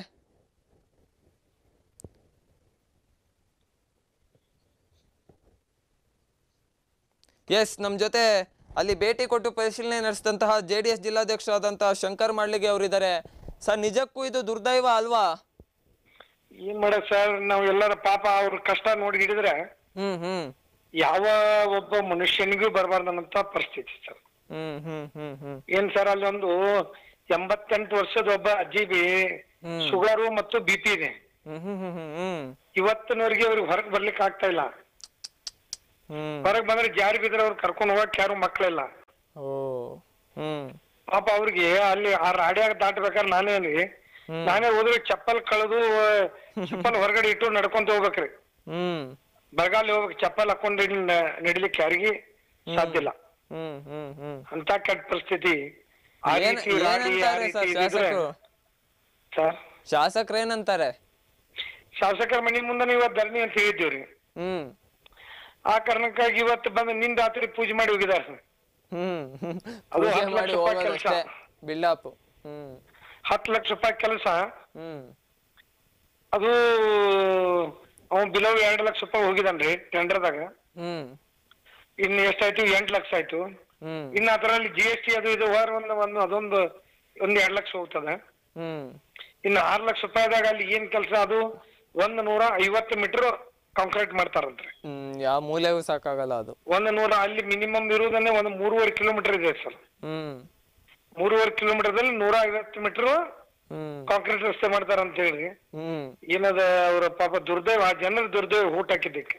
ಎಸ್ ನಮ್ಮ ಜೊತೆ ಅಲ್ಲಿ ಭೇಟಿ ಕೊಟ್ಟು ಪರಿಶೀಲನೆ ನಡೆಸಿದಂತಹ ಜೆ ಡಿ ಎಸ್ ಜಿಲ್ಲಾಧ್ಯಕ್ಷರಾದಂತಹ ಶಂಕರ್ ಮಾಡ್ಲಿಗೆ ಅವರಿದ್ದಾರೆ ಸರ್ ನಿಜಕ್ಕೂ ಇದು ದುರ್ದೈವ ಅಲ್ವಾ ಏನ್ ಮಾಡಕ್ ಸರ್ ನಾವ್ ಎಲ್ಲರ ಪಾಪ ಅವ್ರ ಕಷ್ಟ ನೋಡಿ ಹಿಡಿದ್ರೆ ಹ್ಮ್ ಹ್ಮ್ ಯಾವ ಒಬ್ಬ ಮನುಷ್ಯನಿಗೂ ಬರಬಾರ್ದಂತ ಪರಿಸ್ಥಿತಿ ಸರ್ ಹ್ಮ್ ಹ್ಮ್ ಹ್ಮ್ ಹ್ಮ್ ಏನ್ ಸರ್ ಅಲ್ಲಿ ಒಂದು ಎಂಬತ್ತೆಂಟು ವರ್ಷದ ಒಬ್ಬ ಅಜ್ಜಿಬಿ ಹ್ಮ್. ಶುಗರು ಮತ್ತು ಬಿ ಪಿ ಇದೆ ಹ್ಮ್ ಹ್ಮ್ ಹ್ಮ್ ಹ್ಮ್ ಹ್ಮ್ ಇವತ್ತಿನವರೆಗೆ ಅವ್ರಿಗೆ ಹೊರಗ್ ಬರ್ಲಿಕ್ಕೆ ಆಗ್ತಾ ಇಲ್ಲ ಹ್ಮ್ ಹೊರಗ್ ಬಂದ್ರೆ ಜಾರಿ ಬಿದ್ರೆ ಅವ್ರು ಕರ್ಕೊಂಡು ಹೋಗಕ್ ಯಾರು ಮಕ್ಳಿಲ್ಲ ಓ ಹ್ಮ್ ಪಾಪ ಅವ್ರಿಗೆ ಅಲ್ಲಿ ಆ ರಾಡ್ಯಾಗ ದಾಟ್ಬೇಕಾದ್ರೆ ನಾನೇ ಅಲ್ಲಿ ನಾನೇ ಹೋದ್ರೆ ಚಪ್ಪಲ್ ಕಳೆದು ಚಪ್ಪಲ್ ಹೊರಗಡೆ ಇಟ್ಟು ನಡ್ಕೊಂತ ಹೋಗ್ಬೇಕ್ರಿ ಹ್ಮ್ ಬರಗಾಲ ಹೋಗ್ಬೇಕು ಚಪ್ಪಲ್ ಹಾಕೊಂಡು ಇಲ್ಲಿ ನ- ನಡಿಲಿಕ್ಕೆ ಯಾರಿಗಿ ಸಾಧ್ಯ ಇಲ್ಲ ಹ್ಮ್ ಹ್ಮ್ ಹ್ಮ್ ಅಂತ ಕೆಟ್ಟ ಪರಿಸ್ಥಿತಿ ಆ ಏನ್ ರೀತಿ ರಾಡಿ, ಆ ಏನಂತಾರೆ ರೀತಿ ಸರ್ ಇದಿದ್ರೆ ಶಾಸಕರು ಸರ್ ಶಾಸಕರು ಏನಂತಾರೆ ಶಾಸಕರ ಮನಿ ಮುಂದೆ ಇವತ್ತು ಧರಣಿ ಅಂತ ಹೇಳಿದ್ದೀವ್ರಿ ಹ್ಮ್ ಆ ಕಾರಣಕ್ಕಾಗಿ ಇವತ್ತು ಬಂದು ನಿಂದ ರಾತ್ರಿ ಪೂಜೆ ಮಾಡಿ ಹೋಗಿದಾರೆ ಸರ್ ಹ್ಮ್ ಹ್ಮ್. ಅದು ಪೂಜೆ ಹತ್ತು ಮಾಡಿ ಲಕ್ಷ ರೂಪಾಯಿ ಹೋಗೋದಷ್ಟೇ ಕೆಲ್ಸ. ಬಿಲ್ಡಪ್ ಹ್ಮ್ ಹತ್ತು ಲಕ್ಷ ರೂಪಾಯಿ ಕೆಲಸ ಹ್ಮ್ ಅದು ಅವ್ನು ಬಿಲವ್ ಎರಡು ಲಕ್ಷ ರೂಪಾಯಿ ಹೋಗಿದಾನ್ರಿ ಟೆಂಡರ್ದಾಗ ಹ್ಮ್ ಇನ್ನು ಎಷ್ಟಾಯ್ತು ಎಂಟು ಲಕ್ಷ ಆಯ್ತು ಹ್ಮ್ ಇನ್ನು ಅದರಲ್ಲಿ ಜಿ ಎಸ್ ಟಿ ಅದು ಇದು ಹೊರ ಒಂದು ಒಂದು ಅದೊಂದು ಒಂದು ಎರಡು ಲಕ್ಷ ಹೋಗ್ತದೆ ಹ್ಮ್ ಇನ್ನು ಆರು ಲಕ್ಷ ರೂಪಾಯಿದಾಗ ಅಲ್ಲಿ ಏನ್ ಕೆಲಸ ಅದು ಒಂದು ನೂರ ಐವತ್ತು ಮೀಟರ್ ಕಾಂಕ್ರೀಟ್ ಮಾಡ್ತಾರಂತ್ರಿ ಹ್ಮ್ ಯಾವ ಮೂಲೆಗೂ ಸಾಕಾಗಲ್ಲ ಅದು ಒಂದು ನೂರ ಅಲ್ಲಿ ಮಿನಿಮಮ್ ಇರುವುದನ್ನೇ ಒಂದು ಮೂರುವರೆ ಕಿಲೋಮೀಟರ್ ಇದೆ ಸರ್ ಹ್ಮ್ ಮೂರುವರೆ ಕಿಲೋಮೀಟರ್ದಲ್ಲಿ ನೂರ ಐವತ್ತು ಮೀಟರ್ ಹ್ಮ್ ಕಾಂಕ್ರೀಟ್ ರಸ್ತೆ ಮಾಡ್ತಾರ ಅಂತ ಹೇಳಿ ಹ್ಮ್ ಏನದ ಅವ್ರ ಪಾಪ ದುರ್ದೈವ ಆ ಜನರ ದುರ್ದೈವ ಊಟ ಹಾಕಿದ್ದಕ್ಕೆ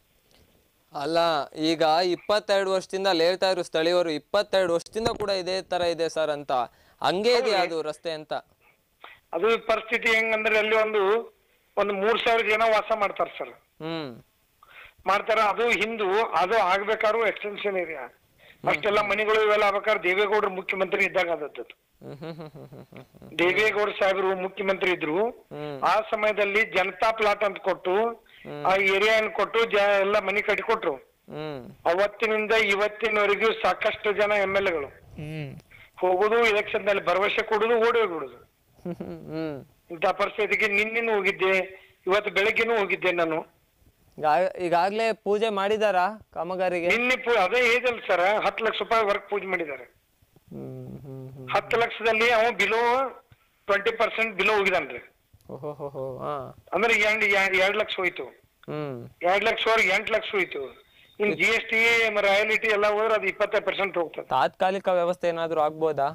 ಅಲ್ಲ ಈಗ ಇಪ್ಪತ್ತೆರಡು ವರ್ಷದಿಂದ ಅಲ್ಲಿ ಹೇಳ್ತಾ ಇದ್ರು ಸ್ಥಳೀಯರು ಇಪ್ಪತ್ತೆರಡು ವರ್ಷದಿಂದ ಕೂಡ ಇದೇ ತರ ಇದೆ ಸರ್ ಅಂತ ಹಂಗೆ ಇದೆಯಾ ಅದು ರಸ್ತೆ ಅಂತ ಅದು ಪರಿಸ್ಥಿತಿ ಹೆಂಗಂದ್ರೆ ಅಲ್ಲಿ ಒಂದು ಒಂದು ಮೂರ್ ಸಾವಿರ ಜನ ವಾಸ ಮಾಡ್ತಾರ ಸರ್ ಹ್ಮ್ ಮಾಡ್ತಾರ ಅದು ಹಿಂದೂ ಅದು ಆಗ್ಬೇಕಾದ್ರು ಎಕ್ಸ್ಟೆನ್ಷನ್ ಏರಿಯಾ ಅಷ್ಟೆಲ್ಲ ಮನೆಗಳು ಇವೆಲ್ಲ ಆಗ್ಬೇಕಾದ್ರೆ ದೇವೇಗೌಡರು ಮುಖ್ಯಮಂತ್ರಿ ಇದ್ದಾಗ ಆದದ್ದು ಹ್ಮ್ ಹ್ಮ್ ಹ್ಮ್ ಹ್ಮ್ ಹ್ಮ್ ಹ್ಮ್ ಹ್ಮ್ ದೇವೇಗೌಡ ಸಾಹೇಬರು ಮುಖ್ಯಮಂತ್ರಿ ಇದ್ರು ಹ್ಮ್. ಆ ಸಮಯದಲ್ಲಿ ಜನತಾ ಪ್ಲಾಟ್ ಅಂತ ಕೊಟ್ಟು ಆ ಏರಿಯಾ ಕೊಟ್ಟು ಜ ಎಲ್ಲ ಮನೆ ಕಟ್ಟಿಕೊಟ್ರು ಹ್ಮ್ ಅವತ್ತಿನಿಂದ ಇವತ್ತಿನವರೆಗೂ ಸಾಕಷ್ಟು ಜನ ಎಂ ಎಲ್ ಎಗಳು ಹ್ಮ್ ಹೋಗುದು ಎಲೆಕ್ಷನ್ ನಲ್ಲಿ ಭರವಸೆ ಕೊಡುದು ಓಡಿ ಹೋಗ್ಬಿಡುದು ಹ್ಮ್ ಹ್ಮ್ ಇಂಥ ಪರಿಸ್ಥಿತಿಗೆ ನಿನ್ನೆನೂ ಹೋಗಿದ್ದೆ ಇವತ್ತು ಬೆಳಗ್ಗೆನೂ ಹೋಗಿದ್ದೆ ನಾನು ಈಗ- ಈಗಾಗ್ಲೇ ಪೂಜೆ ಮಾಡಿದಾರಾ ಕಾಮಗಾರಿಗೆ ನಿನ್ನೆ ಪೂ- ಅದೇ ಏಜಲ್ ಸರ್ ಹತ್ತು ಲಕ್ಷ ರೂಪಾಯಿ ವರ್ಕ್ ಪೂಜೆ ಮಾಡಿದ್ದಾರೆ ಹ್ಮ್ ಹ್ಮ್ ಹ್ಮ್ ಹತ್ತು ಲಕ್ಷದಲ್ಲಿ ಅವ ಬಿಲೋ ಟ್ವೆಂಟಿ ಪರ್ಸೆಂಟ್ ಬಿಲೋ ಹೋಗಿದಾನ್ರಿ ಓಹೋ ಹೋ ಹೋ ಹಾ ಅಂದ್ರೆ ಎರಡ್ ಎರಡ್ ಲಕ್ಷ ಹೋಯ್ತು ಹ್ಮ್ ಎರಡ್ ಲಕ್ಷವರೆಗೆ ಎಂಟು ಲಕ್ಷ ಹೋಯ್ತು in G S T royalty ಎಲ್ಲ ಹೋದ್ರೆ ಅದು ಇಪ್ಪತ್ತೈದು ಪರ್ಸೆಂಟ್ ಹೋಗ್ತದೆ ತಾತ್ಕಾಲಿಕ ವ್ಯವಸ್ಥೆ ಏನಾದ್ರು ಆಗ್ಬೋದಾ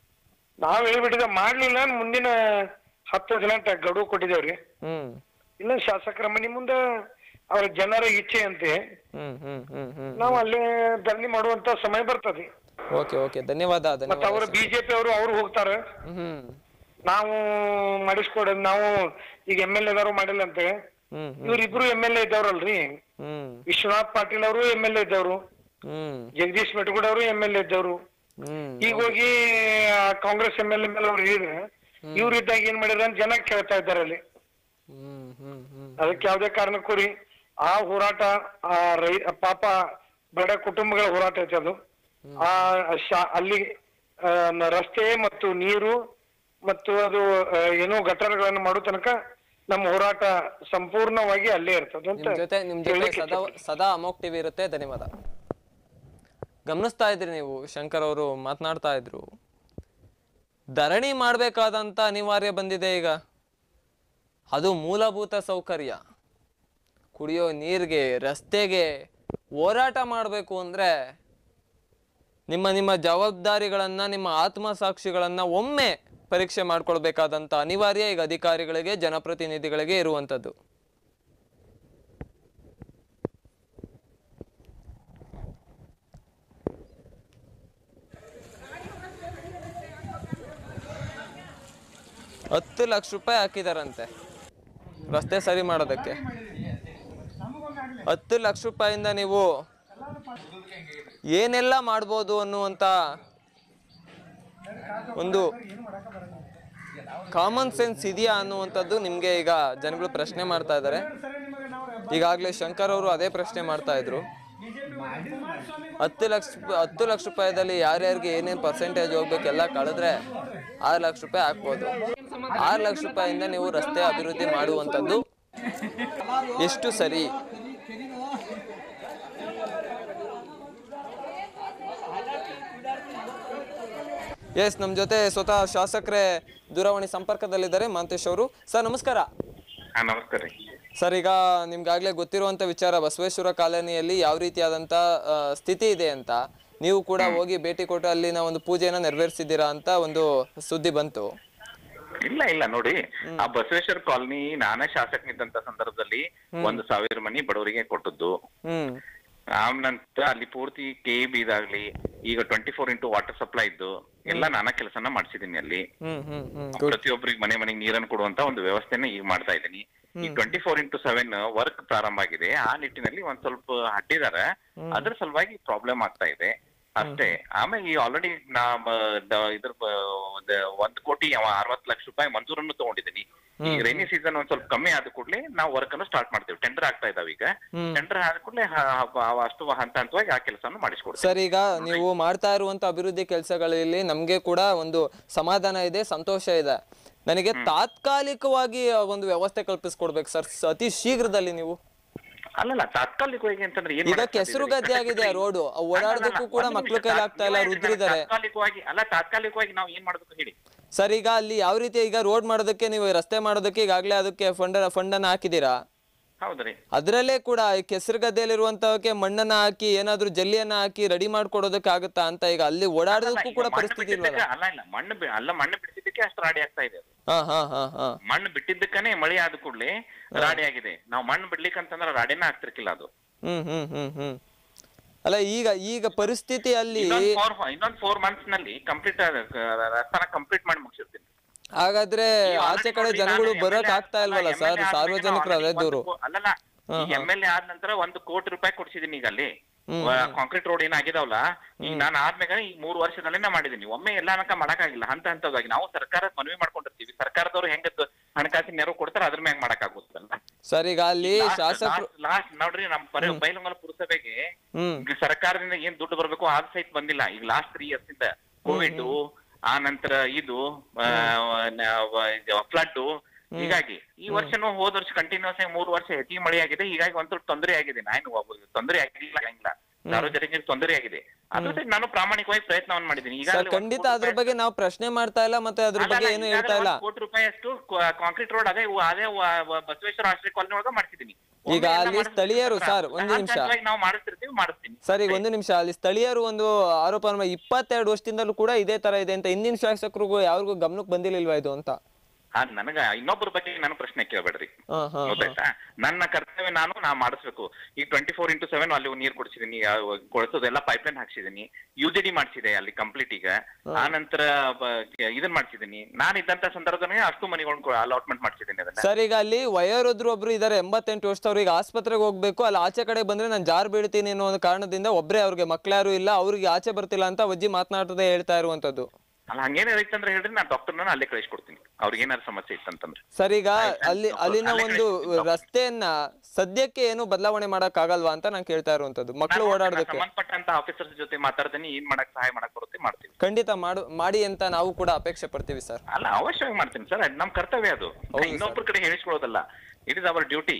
ನಾವ್ ಹೇಳ್ಬಿಟ್ಟಿದ್ದೆ ಮಾಡ್ಲಿಲ್ಲ ಮುಂದಿನ ಹತ್ತು ದಿನ ಟ- ಗಡುವು ಕೊಟ್ಟಿದ್ದೇವ್ರಿ ಹ್ಮ್ ಇಲ್ಲ ಶಾಸಕರ ಮನೆ ಮುಂದೆ ಅವ್ರ ಜನರ ಇಚ್ಛೆ ಅಂತೆ ಹ್ಮ್ ಹ್ಮ್ ಹ್ಮ್ ಹ್ಮ್ ನಾವು ಅಲ್ಲೇ ಧರಣಿ ಮಾಡುವಂತ ಸಮಯ ಬರ್ತದೆ ಓಕೆ ಓಕೆ ಧನ್ಯವಾದ ಮತ್ತ ಧನ್ಯವಾದ ಅವ್ರ ಬಿಜೆಪಿ ಅವರು ಅವ್ರು ಹೋಗ್ತಾರ ಹ್ಮ್ ನಾವು ಮಾಡಿಸ್ಕೊಡ ನಾವು ಈಗ ಎಮ್ ಎಲ್ ಎದವರು ಮಾಡಿಲ್ಲ ಅಂತ ಹ್ಮ್ ಹ್ಮ್ ಇವ್ರಿಬ್ರು ಎಮ್ ಎಲ್ ಎ ಇದ್ದವ್ರಲ್ರಿ ಹ್ಮ್ ವಿಶ್ವನಾಥ್ ಪಾಟೀಲ್ ಅವರು ಎಮ್ ಎಲ್ ಎ ಇದ್ದವ್ರು ಹ್ಮ್ ಜಗದೀಶ್ ಮೆಟಗುಡ್ ಅವರು ಎಮ್ ಎಲ್ ಎ ಇದ್ದವ್ರು ಹ್ಮ್ ಈಗ ಹೋಗಿ ಆ ಕಾಂಗ್ರೆಸ್ ಎಮ್ ಎಲ್ ಎ ಮೇಲೆ ಅವ್ರು ಹೇಳಿದ್ರೆ ಇವ್ರು ಇದ್ದಾಗ ಏನ್ ಮಾಡಿದ್ರ ಅಂತ ಜನ ಕೇಳ್ತಾ ಇದ್ದಾರೆ ಅಲ್ಲಿ ಹ್ಮ್ ಹ್ಮ್ ಹ್ಮ್ ಅದಕ್ಕೆ ಯಾವ್ದೇ ಕಾರಣಕ್ಕೂ ರೀ ಆ ಹೋರಾಟ ಆ ರೈ ಪಾಪ ಬಡ ಕುಟುಂಬಗಳ ಹೋರಾಟ ಐತೆ ಅದು ಆ ಶಾ ಅಲ್ಲಿ ಆ, ನ- ರಸ್ತೆ ಮತ್ತು ನೀರು ಮತ್ತು ಅದು ಆ, ಏನೋ ಗಟರ್ಗಳನ್ನು ಮಾಡೋ ತನಕ ನಮ್ಮ ಹೋರಾಟ ಸಂಪೂರ್ಣವಾಗಿ ಅಲ್ಲೇ ಇರ್ತದೆ ಅಂತ ನಿಮ್ ಜೊತೆ ನಿಮ್ ಜೊತೆ ಹೇಳಲಿಕ್ಕೆ ಸದಾ ಸದಾ ಅಮೋಕ್ ಟಿವಿ ಇರುತ್ತೆ ಧನ್ಯವಾದ ಗಮನಿಸ್ತಾ ಇದ್ರಿ ನೀವು ಶಂಕರ್ ಅವರು ಮಾತನಾಡ್ತಾ ಇದ್ರು ಧರಣಿ ಮಾಡ್ಬೇಕಾದಂತ ಅನಿವಾರ್ಯ ಬಂದಿದೆ ಈಗ ಅದು ಮೂಲಭೂತ ಸೌಕರ್ಯ ಕುಡಿಯೋ ನೀರಿಗೆ ರಸ್ತೆಗೆ ಹೋರಾಟ ಮಾಡಬೇಕು ಅಂದ್ರೆ ನಿಮ್ಮ ನಿಮ್ಮ ಜವಾಬ್ದಾರಿಗಳನ್ನ ನಿಮ್ಮ ಆತ್ಮಸಾಕ್ಷಿಗಳನ್ನ ಒಮ್ಮೆ ಪರೀಕ್ಷೆ ಮಾಡ್ಕೊಳ್ಬೇಕಾದಂತ ಅನಿವಾರ್ಯ ಈಗ ಅಧಿಕಾರಿಗಳಿಗೆ ಜನಪ್ರತಿನಿಧಿಗಳಿಗೆ ಇರುವಂತದ್ದು ಹತ್ತು ಲಕ್ಷ ರೂಪಾಯಿ ಹಾಕಿದಾರಂತೆ ರಸ್ತೆ ಸರಿ ಮಾಡೋದಕ್ಕೆ ಹತ್ತು ಲಕ್ಷ ರೂಪಾಯಿಂದ ನೀವು ಏನೆಲ್ಲ ಮಾಡ್ಬೋದು ಅನ್ನುವಂತ ಒಂದು ಕಾಮನ್ ಸೆನ್ಸ್ ಇದೆಯಾ ಅನ್ನುವಂಥದ್ದು ನಿಮಗೆ ಈಗ ಜನಗಳು ಪ್ರಶ್ನೆ ಮಾಡ್ತಾ ಇದ್ದಾರೆ ಈಗಾಗಲೇ ಶಂಕರ್ ಅವರು ಅದೇ ಪ್ರಶ್ನೆ ಮಾಡ್ತಾ ಇದ್ರು ಹತ್ತು ಲಕ್ಷ ರೂಪಾಯಿ- ಹತ್ತು ಲಕ್ಷ ರೂಪಾಯಿದಲ್ಲಿ ಯಾರ್ಯಾರಿಗೆ ಏನೇನು ಪರ್ಸೆಂಟೇಜ್ ಹೋಗ್ಬೇಕೆಲ್ಲ ಕಳೆದ್ರೆ ಆರು ಲಕ್ಷ ರೂಪಾಯಿ ಹಾಕ್ಬೋದು ಆರು ಲಕ್ಷ ರೂಪಾಯಿಂದ ನೀವು ರಸ್ತೆ ಅಭಿವೃದ್ಧಿ ಮಾಡುವಂಥದ್ದು ಎಷ್ಟು ಸರಿ ಎಸ್ ನಮ್ಮ ಜೊತೆ ಸ್ವತಃ ಶಾಸಕರೇ ದೂರವಾಣಿ ಸಂಪರ್ಕದಲ್ಲಿದ್ದಾರೆ ಮಾಂತೇಶ್ ಅವರು ಸರ್ ನಮಸ್ಕಾರ ಹಾ ನಮಸ್ಕಾರ ರೀ ಸರ್ ಈಗ ನಿಮ್ಗಾಗ್ಲೇ ಗೊತ್ತಿರುವಂತ ವಿಚಾರ ಬಸವೇಶ್ವರ ಕಾಲೋನಿಯಲ್ಲಿ ಯಾವ ರೀತಿಯಾದಂತ ಆ, ಸ್ಥಿತಿ ಇದೆ ಅಂತ ನೀವು ಕೂಡ ಹೋಗಿ ಭೇಟಿ ಕೊಟ್ಟು ಅಲ್ಲಿನ ಒಂದು ಪೂಜೆಯನ್ನ ನೆರವೇರಿಸಿದ್ದೀರಾ ಅಂತ ಒಂದು ಸುದ್ದಿ ಬಂತು ಇಲ್ಲ ಇಲ್ಲ ನೋಡಿ ಆ ಬಸವೇಶ್ವರ ಕಾಲನಿ ನಾನೇ ಶಾಸಕನಿದ್ದಂತ ಸಂದರ್ಭದಲ್ಲಿ ಒಂದು ಸಾವಿರ ಮನಿ ಬಡವರಿಗೆ ಕೊಟ್ಟದ್ದು ಹ್ಮ್ ಆಮ್ನಂತರ ಅಲ್ಲಿ ಪೂರ್ತಿ ಕೆ ಬಿ ಇದಾಗ್ಲಿ ಈಗ twenty four into water supply ಇದ್ದು ಎಲ್ಲ ನಾನಾ ಕೆಲಸನ ಮಾಡ್ಸಿದೀನಿ ಅಲ್ಲಿ ಹ್ಮ್ ಹ್ಮ್ ಹ್ಮ್ ಪ್ರತಿಯೊಬ್ಬರಿಗೆ ಮನೆ ಮನೆಗೆ ನೀರನ್ನು ಕೊಡುವಂತ ಒಂದು ವ್ಯವಸ್ಥೆನ ಈಗ ಮಾಡ್ತಾ ಇದ್ದೀನಿ ಈ twenty four into seven work ಪ್ರಾರಂಭ ಆಗಿದೆ ಆ ನಿಟ್ಟಿನಲ್ಲಿ ಒಂದ್ ಸ್ವಲ್ಪ ಹಟ್ಟಿದಾರೆ ಅದ್ರ ಸಲುವಾಗಿ ಪ್ರಾಬ್ಲಮ್ ಆಗ್ತಾ ಇದೆ ಅಷ್ಟೇ ಆಮೇಲೆ ಈ ಆಲ್ರೆಡಿ ನಾ ಮ- ದ- ಇದ್ರ ಬ- ಒಂದ್- ಒಂದ್ ಕೋಟಿ ಅವ- ಅರವತ್ತು ಲಕ್ಷ ರೂಪಾಯಿ ಮಂಜೂರನ್ನು ತಗೊಂಡಿದ್ದೀನಿ ಈಗ ರೈನಿ ಸೀಸನ್ ಒಂದ್ ಸ್ವಲ್ಪ ಕಮ್ಮಿ ಆದ ಕೂಡಲೇ ನಾವು ವರ್ಕ್ ಅನ್ನು ಸ್ಟಾರ್ಟ್ ಮಾಡ್ತೇವೆ ಟೆಂಡರ್ ಆಗ್ತಾ ಇದಾವ ಈಗ ಟೆಂಡರ್ ಆದ ಕೂಡಲೇ ಅಷ್ಟು ಹಂತ ಹಂತವಾಗಿ ಆ ಕೆಲಸವನ್ನು ಮಾಡಿಸ್ಕೊಡ್ತೀವಿ ಸರ್ ಈಗ ನೀವು ಮಾಡ್ತಾ ಇರುವಂತ ಅಭಿವೃದ್ಧಿ ಕೆಲಸಗಳಲ್ಲಿ ನಮ್ಗೆ ಕೂಡ ಒಂದು ಸಮಾಧಾನ ಇದೆ ಸಂತೋಷ ಇದೆ ನನಗೆ ತಾತ್ಕಾಲಿಕವಾಗಿ ಒಂದು ವ್ಯವಸ್ಥೆ ಕಲ್ಪಿಸ್ಕೊಡ್ಬೇಕು ಸರ್ ಅತಿ ಶೀಘ್ರದಲ್ಲಿ ನೀವು ಅಲ್ಲಲ್ಲ ತಾತ್ಕಾಲಿಕವಾಗಿ ಅಂತಂದ್ರೆ ಏನ್ ಈಗ ಮಾಡಕ್ ಕೆಸರು ಸಾಧ್ಯ ಇದೆ? ಗದ್ದೆ ಆಗಿದೆ ರೋಡ್ ಓಡಾಡೋದಕ್ಕೂ ಕೂಡ ಒಂದ್ ಮಕ್ಳು ನಿಮಿಷ, ಕೈಲಿ ಆಗ್ತಾ ಇಲ್ಲ ತಾತ್ಕಾಲಿಕ- ರುದ್ರಿದ್ದಾರೆ ತಾತ್ಕಾಲಿಕವಾಗಿ ಅಲ್ಲ ತಾತ್ಕಾಲಿಕವಾಗಿ ನಾವು ಏನ್ ಮಾಡ್ಬೇಕು ಹೇಳಿ ಸರ್ ಈಗ ಅಲ್ಲಿ ಯಾವ ರೀತಿ ಈಗ ರೋಡ್ ಮಾಡೋದಕ್ಕೆ ನೀವು ರಸ್ತೆ ಮಾಡೋದಕ್ಕೆ ಈಗಾಗಲೇ ಅದಕ್ಕೆ ಫಂಡ್ ಫಂಡ್ ಅನ್ನ ಹಾಕಿದ್ದೀರಾ ಹೌದ್ರಿ ಅದರಲ್ಲೇ ಕೂಡ ಈ ಕೆಸರು ಗದ್ದೆಯಲ್ಲಿರುವಂತವಕ್ಕೆ ಮಣ್ಣನ್ನ ಹಾಕಿ ಏನಾದ್ರೂ ಜಲ್ಲಿಯನ್ನ ಹಾಕಿ ರೆಡಿ ಮಾಡ್ಕೊಡೋದಕ್ಕೆ ಆಗುತ್ತಾ ಅಂತ ಈಗ ಅಲ್ಲಿ ಓಡಾಡೋದಕ್ಕೂ ಕೂಡ ಮಣ್ಣು ಪರಿಸ್ಥಿತಿ ಬಿಟ್ಟಿದ್ದಕ್ಕೆ- ಇಲ್ವಲ್ಲ ಅಲ್ಲ ಇಲ್ಲ ಮಣ್ಣು ಬಿ- ಅಲ್ಲ ಮಣ್ಣು ಬಿಡಿಸಿದ್ದಕ್ಕೆ ಅಷ್ಟು ರಾಡಿ ಆಗ್ತಾ ಇದೆ ಅದು. ಹಾ ಹಾ ಹಾ ಹಾ ಮಣ್ಣು ಬಿಟ್ಟಿದ್ದಕ್ಕನೇ ಮಳೆ ಆದ ಕೂಡಲೇ ರಾಡಿ ಆಗಿದೆ ನಾವು ಮಣ್ಣು ಬಿಡ್ಲಿಕ್ಕಂತಂದ್ರೆ ರಾಡಿನ ಆಗ್ತಿರ್ಕಿಲ್ಲ ಅದು ಹ್ಮ್ ಹ್ಮ್ ಹ್ಮ್ ಹ್ಮ್ ಅಲ್ಲ ಈಗ ಈಗ ಪರಿಸ್ಥಿತಿ ಅಲ್ಲಿ ಇನ್ನೊಂದ್ ಫೋರ್ ಇನ್ನೊಂದ್ ಫೋರ್ ಮಂತ್ಸ್ ನಲ್ಲಿ ಕಂಪ್ಲೀಟ್ ರಸ್ತಾನ ಕಂಪ್ಲೀಟ್ ಮಾಡಿ ಮುಗಿಸಿರ್ತೀನಿ ಹಾಗಾದ್ರೆ ಈ ಆಚೆ already ಕಡೆ ನೋಡಿ ಜನಗಳು ನಾನು ಬರಕ್ MLA ಆಗ್ತಾ ಇಲ್ವಲ್ಲ ಅಲ್ಲ, ಸರ್ MLA ಆದ್ಮೇಲೆ ಸಾರ್ವಜನಿಕರು ನಾನು ಅದೇ already ದೂರು ಒಂದು ಕೋ- ಅಲ್ಲಲ್ಲ ಈಗ ಎಮ್ ಎಲ್ ಎ ಆದ ನಂತರ ಒಂದು ಕೋಟಿ ರೂಪಾಯಿ ಕೊಡ್ಸಿದೀನಿ ಈಗ ಅಲ್ಲಿ ಕಾಂಕ್ರೀಟ್ ರೋಡ್ ಏನಾಗಿದಾವಲ್ಲ ಈಗ ನಾನು ಆದ್ಮೇಲೆ ಈ ಮೂರು ವರ್ಷದಲ್ಲೇ ನಾ ಮಾಡಿದೀನಿ ಒಮ್ಮೆ ಎಲ್ಲ ಅನಕ ಮಾಡಕ್ಕಾಗಿಲ್ಲ ಹಂತ ಹಂತವಾಗಿ ನಾವು ಸರ್ಕಾರ ಮನವಿ ಮಾಡ್ಕೊಂಡಿರ್ತೀವಿ ಸರ್ಕಾರದವ್ರು ಹೆಂಗ ಹಣಕಾಸಿನ ನೆರವು ಕೊಡ್ತಾರ ಅದ್ರ ಮ್ಯಾಗ ಮಾಡಕ್ಕಾಗುತ್ತಲ್ಲ ಸರ್ ಈಗ ಅಲ್ಲಿ ಶಾಸಕರು ಲಾಸ್ಟ್ ನೋಡ್ರಿ ನಮ್ ಪರಿ ಬೈಲಂಗಲ ಪುರಸಭೆಗೆ ಹ್ಮ್ ಈಗ ಸರ್ಕಾರದಿಂದ ಏನ್ ದುಡ್ಡು ಬರ್ಬೇಕು ಅದ್ ಸಹಿತ ಬಂದಿಲ್ಲ ಈಗ ಲಾಸ್ಟ್ ತ್ರೀ ಇಯರ್ಸ್ ಇಂದ ಕೋವಿಡ್ ಆ ನಂತರ ಇದು ಫ್ಲಡ್ ಹೀಗಾಗಿ ಈ ವರ್ಷನೂ ಹೋದ ವರ್ಷ ಕಂಟಿನ್ಯೂಸ್ ಆಗಿ ಮೂರು ವರ್ಷ ಹೆಚ್ಚಿಗೆ ಮಳೆ ಆಗಿದೆ ಹೀಗಾಗಿ ಒಂದ್ ಸ್ವಲ್ಪ ತೊಂದರೆ ಆಗಿದೆ ನಾನು ತೊಂದರೆ ಆಗಿಲ್ಲ ಹಂಗಿಲ್ಲ ಸಾರ್ವಜನಿಕರಿಗೆ ತೊಂದರೆ ಆಗಿದೆ ಅದ್ರ ಸಹಿತ ನಾನು ಪ್ರಾಮಾಣಿಕವಾಗಿ ಪ್ರಯತ್ನವನ್ನು ಮಾಡಿದ್ದೀನಿ ಸರ್ ಈಗಾಗಲೇ ಒಂದ್ ಖಂಡಿತ ಕೋಟಿ ಅದ್ರ ರೂಪಾಯಿ- ಬಗ್ಗೆ ನಾವು ಪ್ರಶ್ನೆ ಮಾಡ್ತಾ ಇಲ್ಲ ಮತ್ತೆ ಅದ್ರ ಅಲ್ಲ, ಬಗ್ಗೆ ಅಲ್ಲ, ಏನು ಈಗಾಗಲೇ ಹೇಳ್ತಾ ಇಲ್ಲ ಒಂದ್ ಕೋಟಿ ರೂಪಾಯಿ ಅಷ್ಟು ಕಾಂಕ್ರೀಟ್ ರೋಡ್ ಅದೇ ಅದೇ ವ- ವ- ಬಸವೇಶ್ವರ ಆಶ್ರಯ ಕಾಲನಿ ಒಳಗ ಮಾಡ್ತಿದ್ದೀನಿ ಈಗ ಒಮ್ಮೆ ಎಲ್ಲ ಅಲ್ಲಿ ಮಾಡಿಸ್ತೀನಿ ಸ್ಥಳೀಯರು ಅಂತ ಸರ್, ಒಂದು ಹಂತ ನಿಮಿಷ. ಹಂತವಾಗಿ ನಾವು ಮಾಡಿಸ್ತಿರ್ತೀವಿ ಮಾಡಿಸ್ತೀನಿ ಸರ್ ಈಗ ಒಂದು ನಿಮಿಷ ಅಲ್ಲಿ ಸ್ಥಳೀಯರು ಒಂದು ಆರೋಪ ಮಾಡಿ ಇಪ್ಪತ್ತೆರಡು ವರ್ಷದಿಂದಲೂ ಕೂಡ ಇದೇ ತರ ಇದೆ ಅಂತ ಹಿಂದಿನ ಶಾಸಕರಿಗೂ ಯಾರಿಗೂ ಗಮನಕ್ಕೆ ಬಂದಿರ್ಲಿಲ್ವಾ ಇದು ಅಂತ ಆ, ನನಗ ಇನ್ನೊಬ್ಬರ ಬಗ್ಗೆ ನಾನು ಪ್ರಶ್ನೆ ಕೇಳಬೇಡ್ರಿ ಹಾ ಹಾ ಗೊತ್ತಾಯ್ತಾ ನನ್ನ ಕರ್ತವ್ಯ ನಾನು ನಾ ಮಾಡಿಸ್ಬೇಕು ಈಗ ಟ್ವೆಂಟಿ ಫೋರ್ ಇಂಟು ಸೆವೆನ್ ಅಲ್ಲಿ ನೀರ್ ಕೊಡ್ಸಿದೀನಿ ಕೊಡ್ಸೋದೆಲ್ಲ ಪೈಪ್ಲೈನ್ ಹಾಕ್ಸಿದೀನಿ ಯು ಜಿ ಡಿ ಮಾಡ್ಸಿದೆ ಅಲ್ಲಿ ಕಂಪ್ಲೀಟ್ ಈಗ ಆ ನಂತರ ಬ- ಇದನ್ ಮಾಡ್ಸಿದೀನಿ ನಾನು ಇದ್ದಂತ ಸಂದರ್ಭದಲ್ಲಿ ಅಷ್ಟು ಮನೆಗಳನ್ನ ಅಲಾಟ್ಮೆಂಟ್ ಮಾಡ್ಸಿದ್ದೀನಿ ಅದನ್ನ ಸರ್ ಈಗ ಅಲ್ಲಿ ವಯೋವೃದ್ಧರು ಒಬ್ರು ಇದಾರೆ ಎಂಬತ್ತೆಂಟು ವರ್ಷದವ್ರು ಈಗ ಆಸ್ಪತ್ರೆಗೆ ಹೋಗ್ಬೇಕು ಅಲ್ಲಿ ಆಚೆ ಕಡೆ ಬಂದ್ರೆ ನಾನು ಜಾರ್ ಬೀಳ್ತೀನಿ ಅನ್ನೋ ಒಂದು ಕಾರಣದಿಂದ ಒಬ್ರೇ ಅವ್ರಿಗೆ ಮಕ್ಳ್ಯಾರು ಇಲ್ಲ ಅವ್ರಿಗೆ ಆಚೆ ಬರ್ತಿಲ್ಲ ಅಂತ ಅಜ್ಜಿ ಮಾತನಾಡ್ತದೆ ಹೇಳ್ತಾ ಇರುವಂತದ್ದು ಅಲ್ಲ ಹಂಗೇನಾರ ಇತ್ತಂದ್ರೆ ಹೇಳ್ರಿ ನಾನು ಡಾಕ್ಟರ್ನ ಅಲ್ಲೇ ಕಳಿಸ್ಕೊಡ್ತೀನಿ ಅವ್ರಿಗೆ ಏನಾರು ಸಮಸ್ಯೆ ಇತ್ತಂತಂದ್ರೆ ಸರ್ ಈಗ ಅಲ್ಲಿ ಅಲ್ಲಿನ ಅಲ್ಲೇ ಒಂದು ಕಳಿಸ್ತೀನಿ. ರಸ್ತೆಯನ್ನ ಸದ್ಯಕ್ಕೆ ಏನು ಬದಲಾವಣೆ ಮಾಡಕ್ ಆಗಲ್ವಾ ಅಂತ ನಾನು ಕೇಳ್ತಾ ಇರುವಂತದ್ದು ಮಕ್ಕಳು ನಾನು ಓಡಾಡೋದಕ್ಕೆ ಸಂಬಂಧಪಟ್ಟಂತ ಆಫೀಸರ್ಸ್ ಜೊತೆ ಮಾತಾಡ್ತೀನಿ ಏನ್ ಮಾಡಕ್ ಸಹಾಯ ಮಾಡಕ್ ಬರುತ್ತೆ ಮಾಡ್ತೀನಿ ಖಂಡಿತ ಮಾಡು ಮಾಡಿ ಅಂತ ನಾವು ಕೂಡ ಅಪೇಕ್ಷೆ ಪಡ್ತೀವಿ ಸರ್ ಅಲ್ಲ ಅವಶ್ಯವಾಗಿ ಮಾಡ್ತೀನಿ ಸರ್ ನಮ್ ಕರ್ತವ್ಯ ಅದು ಇನ್ನೊಬ್ರ ಕಡೆ ಹೇಳಿಸ್ಕೊಳ್ಳೋದಲ್ಲ it is our duty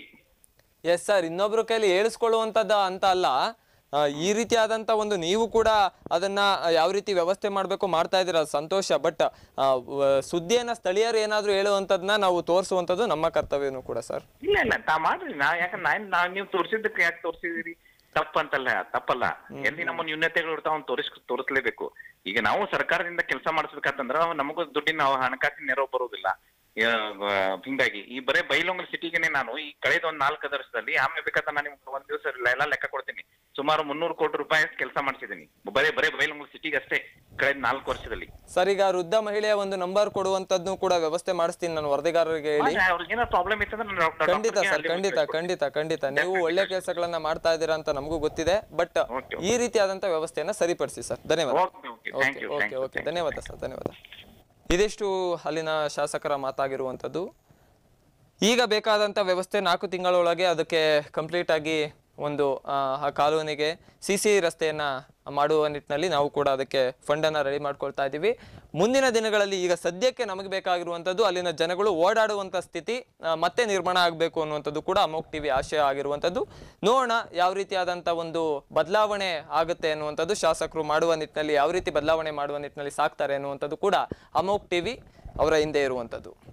yes sir ಇನ್ನೊಬ್ರ ಕೈಲಿ ಹೇಳಿಸ್ಕೊಳ್ಳುವಂಥದ್ದು ಅಂತ ಅಲ್ಲ ಆ, ಈ ರೀತಿಯಾದಂಥ ಒಂದು ನೀವು ಕೂಡ ಅದನ್ನ ಯಾವ ರೀತಿ ವ್ಯವಸ್ಥೆ ಮಾಡಬೇಕು ಮಾಡ್ತಾ ಇದ್ದೀರಾ ಅದು ಸಂತೋಷ ಬಟ್ ಸುದ್ದಿಯನ್ನ ಸ್ಥಳೀಯರು ಏನಾದರೂ ಹೇಳುವಂಥದ್ದನ್ನ ನಾವು ತೋರಿಸುವಂಥದ್ದು ನಮ್ಮ ಕರ್ತವ್ಯನೂ ಕೂಡ ಸರ್ ಇಲ್ಲ ಇಲ್ಲ ತಾ ಮಾಡ್ರಿ ನಾ ಯಾಕಂದ್ರೆ ನಾನ್ ನಾವ್ ನೀವು ತೋರಿಸಿದ್ದಕ್ಕೆ ಯಾಕೆ ತೋರಿಸಿದಿರಿ ತಪ್ಪಂತಲ್ಲ ತಪ್ಪಲ್ಲ ಎಲ್ಲಿ ನಮ್ಮ ನ್ಯೂನತೆಗಳು ಇರ್ತಾವ ಅವ್ನು ತೋರಿಸ್ ತೋರಿಸ್ಲೇಬೇಕು ಈಗ ನಾವು ಸರ್ಕಾರದಿಂದ ಕೆಲಸ ಮಾಡಿಸ್ಬೇಕಂತಂದ್ರ ನಮಗೂ ದುಡ್ಡಿನ ನಾವು ಹಣಕಾಸಿನ ನೆರವು ಬರೋದಿಲ್ಲ ಆ, ಆ, ಹಿಂಗಾಗಿ ಈ ಬರೇ ಬೈಲೊಂಗಲ್ ಸಿಟಿಗೆನೆ ನಾನು ಈ ಕಳೆದ ಒಂದ್ ನಾಲ್ಕು ವರ್ಷದಲ್ಲಿ ಆಮೇಲೆ ಬೇಕಾದ್ರೆ ನಾನು ನಿಮ್ಗೆ ಒಂದ್ ದಿವಸ ಎಲ್ಲ ಲೆಕ್ಕ ಕೊಡ್ತೀನಿ ಸುಮಾರು ಮುನ್ನೂರು ಕೋಟಿ ರೂಪಾಯಿ ಕೆಲಸ ಮಾಡಿಸಿದ್ದೀನಿ ಬರೇ ಬರೇ ಬೈಲೊಂಗಲ್ ಸಿಟಿಗೆ ಅಷ್ಟೇ ಕಳೆದ ನಾಲ್ಕು ವರ್ಷದಲ್ಲಿ ಸರ್ ಈಗ ವೃದ್ಧ ಮಹಿಳೆಯ ಒಂದು ನಂಬರ್ ಕೊಡುವಂಥದ್ದು ಕೂಡ ವ್ಯವಸ್ಥೆ ಮಾಡಿಸ್ತೀನಿ ನಾನು ವರದಿಗಾರರಿಗೆ ಹೇಳಿ ಅವ್ರಿಗೆ ಏನೋ ಪ್ರಾಬ್ಲಮ್ ಇತ್ತಂದ್ರೆ ನಾನು ಡಾಕ್ಟರ್ ಖಂಡಿತ ಸರ್ ಖಂಡಿತ ಖಂಡಿತ ಖಂಡಿತ ನೀವು ಒಳ್ಳೆ ಕೆಲಸಗಳನ್ನ ಮಾಡ್ತಾ ಇದ್ದೀರಾ ಅಂತ ನಮಗೂ ಗೊತ್ತಿದೆ ಬಟ್ Okay, ಈ ರೀತಿಯಾದಂಥ ವ್ಯವಸ್ಥೆಯನ್ನ ಸರಿಪಡಿಸಿ ಸರ್ ಧನ್ಯವಾದ okay okay thank you okay thank okay you ಧನ್ಯವಾದ ಸರ್ ಧನ್ಯವಾದ ಇದಿಷ್ಟು ಅಲ್ಲಿನ ಶಾಸಕರ ಮಾತಾಗಿರುವಂಥದ್ದು ಈಗ ಬೇಕಾದಂಥ ವ್ಯವಸ್ಥೆ ನಾಲ್ಕು ತಿಂಗಳೊಳಗೆ ಅದಕ್ಕೆ ಕಂಪ್ಲೀಟ್ ಆಗಿ ಒಂದು ಆ, ಆ ಕಾಲೋನಿಗೆ ಸಿ ಸಿ ರಸ್ತೆಯನ್ನ ಮಾಡುವ ನಿಟ್ಟಿನಲ್ಲಿ ನಾವು ಕೂಡ ಅದಕ್ಕೆ ಫಂಡನ್ನು ರೆಡಿ ಮಾಡ್ಕೊಳ್ತಾ ಇದ್ದೀವಿ ಮುಂದಿನ ದಿನಗಳಲ್ಲಿ ಈಗ ಸದ್ಯಕ್ಕೆ ನಮಗೆ ಬೇಕಾಗಿರುವಂಥದ್ದು ಅಲ್ಲಿನ ಜನಗಳು ಓಡಾಡುವಂಥ ಸ್ಥಿತಿ ಆ, ಮತ್ತೆ ನಿರ್ಮಾಣ ಆಗಬೇಕು ಅನ್ನುವಂಥದ್ದು ಕೂಡ ಅಮೋಕ್ ಟಿವಿ ಆಶಯ ಆಗಿರುವಂಥದ್ದು ನೋಡೋಣ ಯಾವ ರೀತಿಯಾದಂಥ ಒಂದು ಬದಲಾವಣೆ ಆಗುತ್ತೆ ಅನ್ನುವಂಥದ್ದು ಶಾಸಕರು ಮಾಡುವ ನಿಟ್ಟಿನಲ್ಲಿ ಯಾವ ರೀತಿ ಬದಲಾವಣೆ ಮಾಡುವ ನಿಟ್ಟಿನಲ್ಲಿ ಸಾಕ್ತಾರೆ ಅನ್ನುವಂಥದ್ದು ಕೂಡ ಅಮೋಕ್ ಟಿವಿ ಅವರ ಹಿಂದೆ ಇರುವಂಥದ್ದು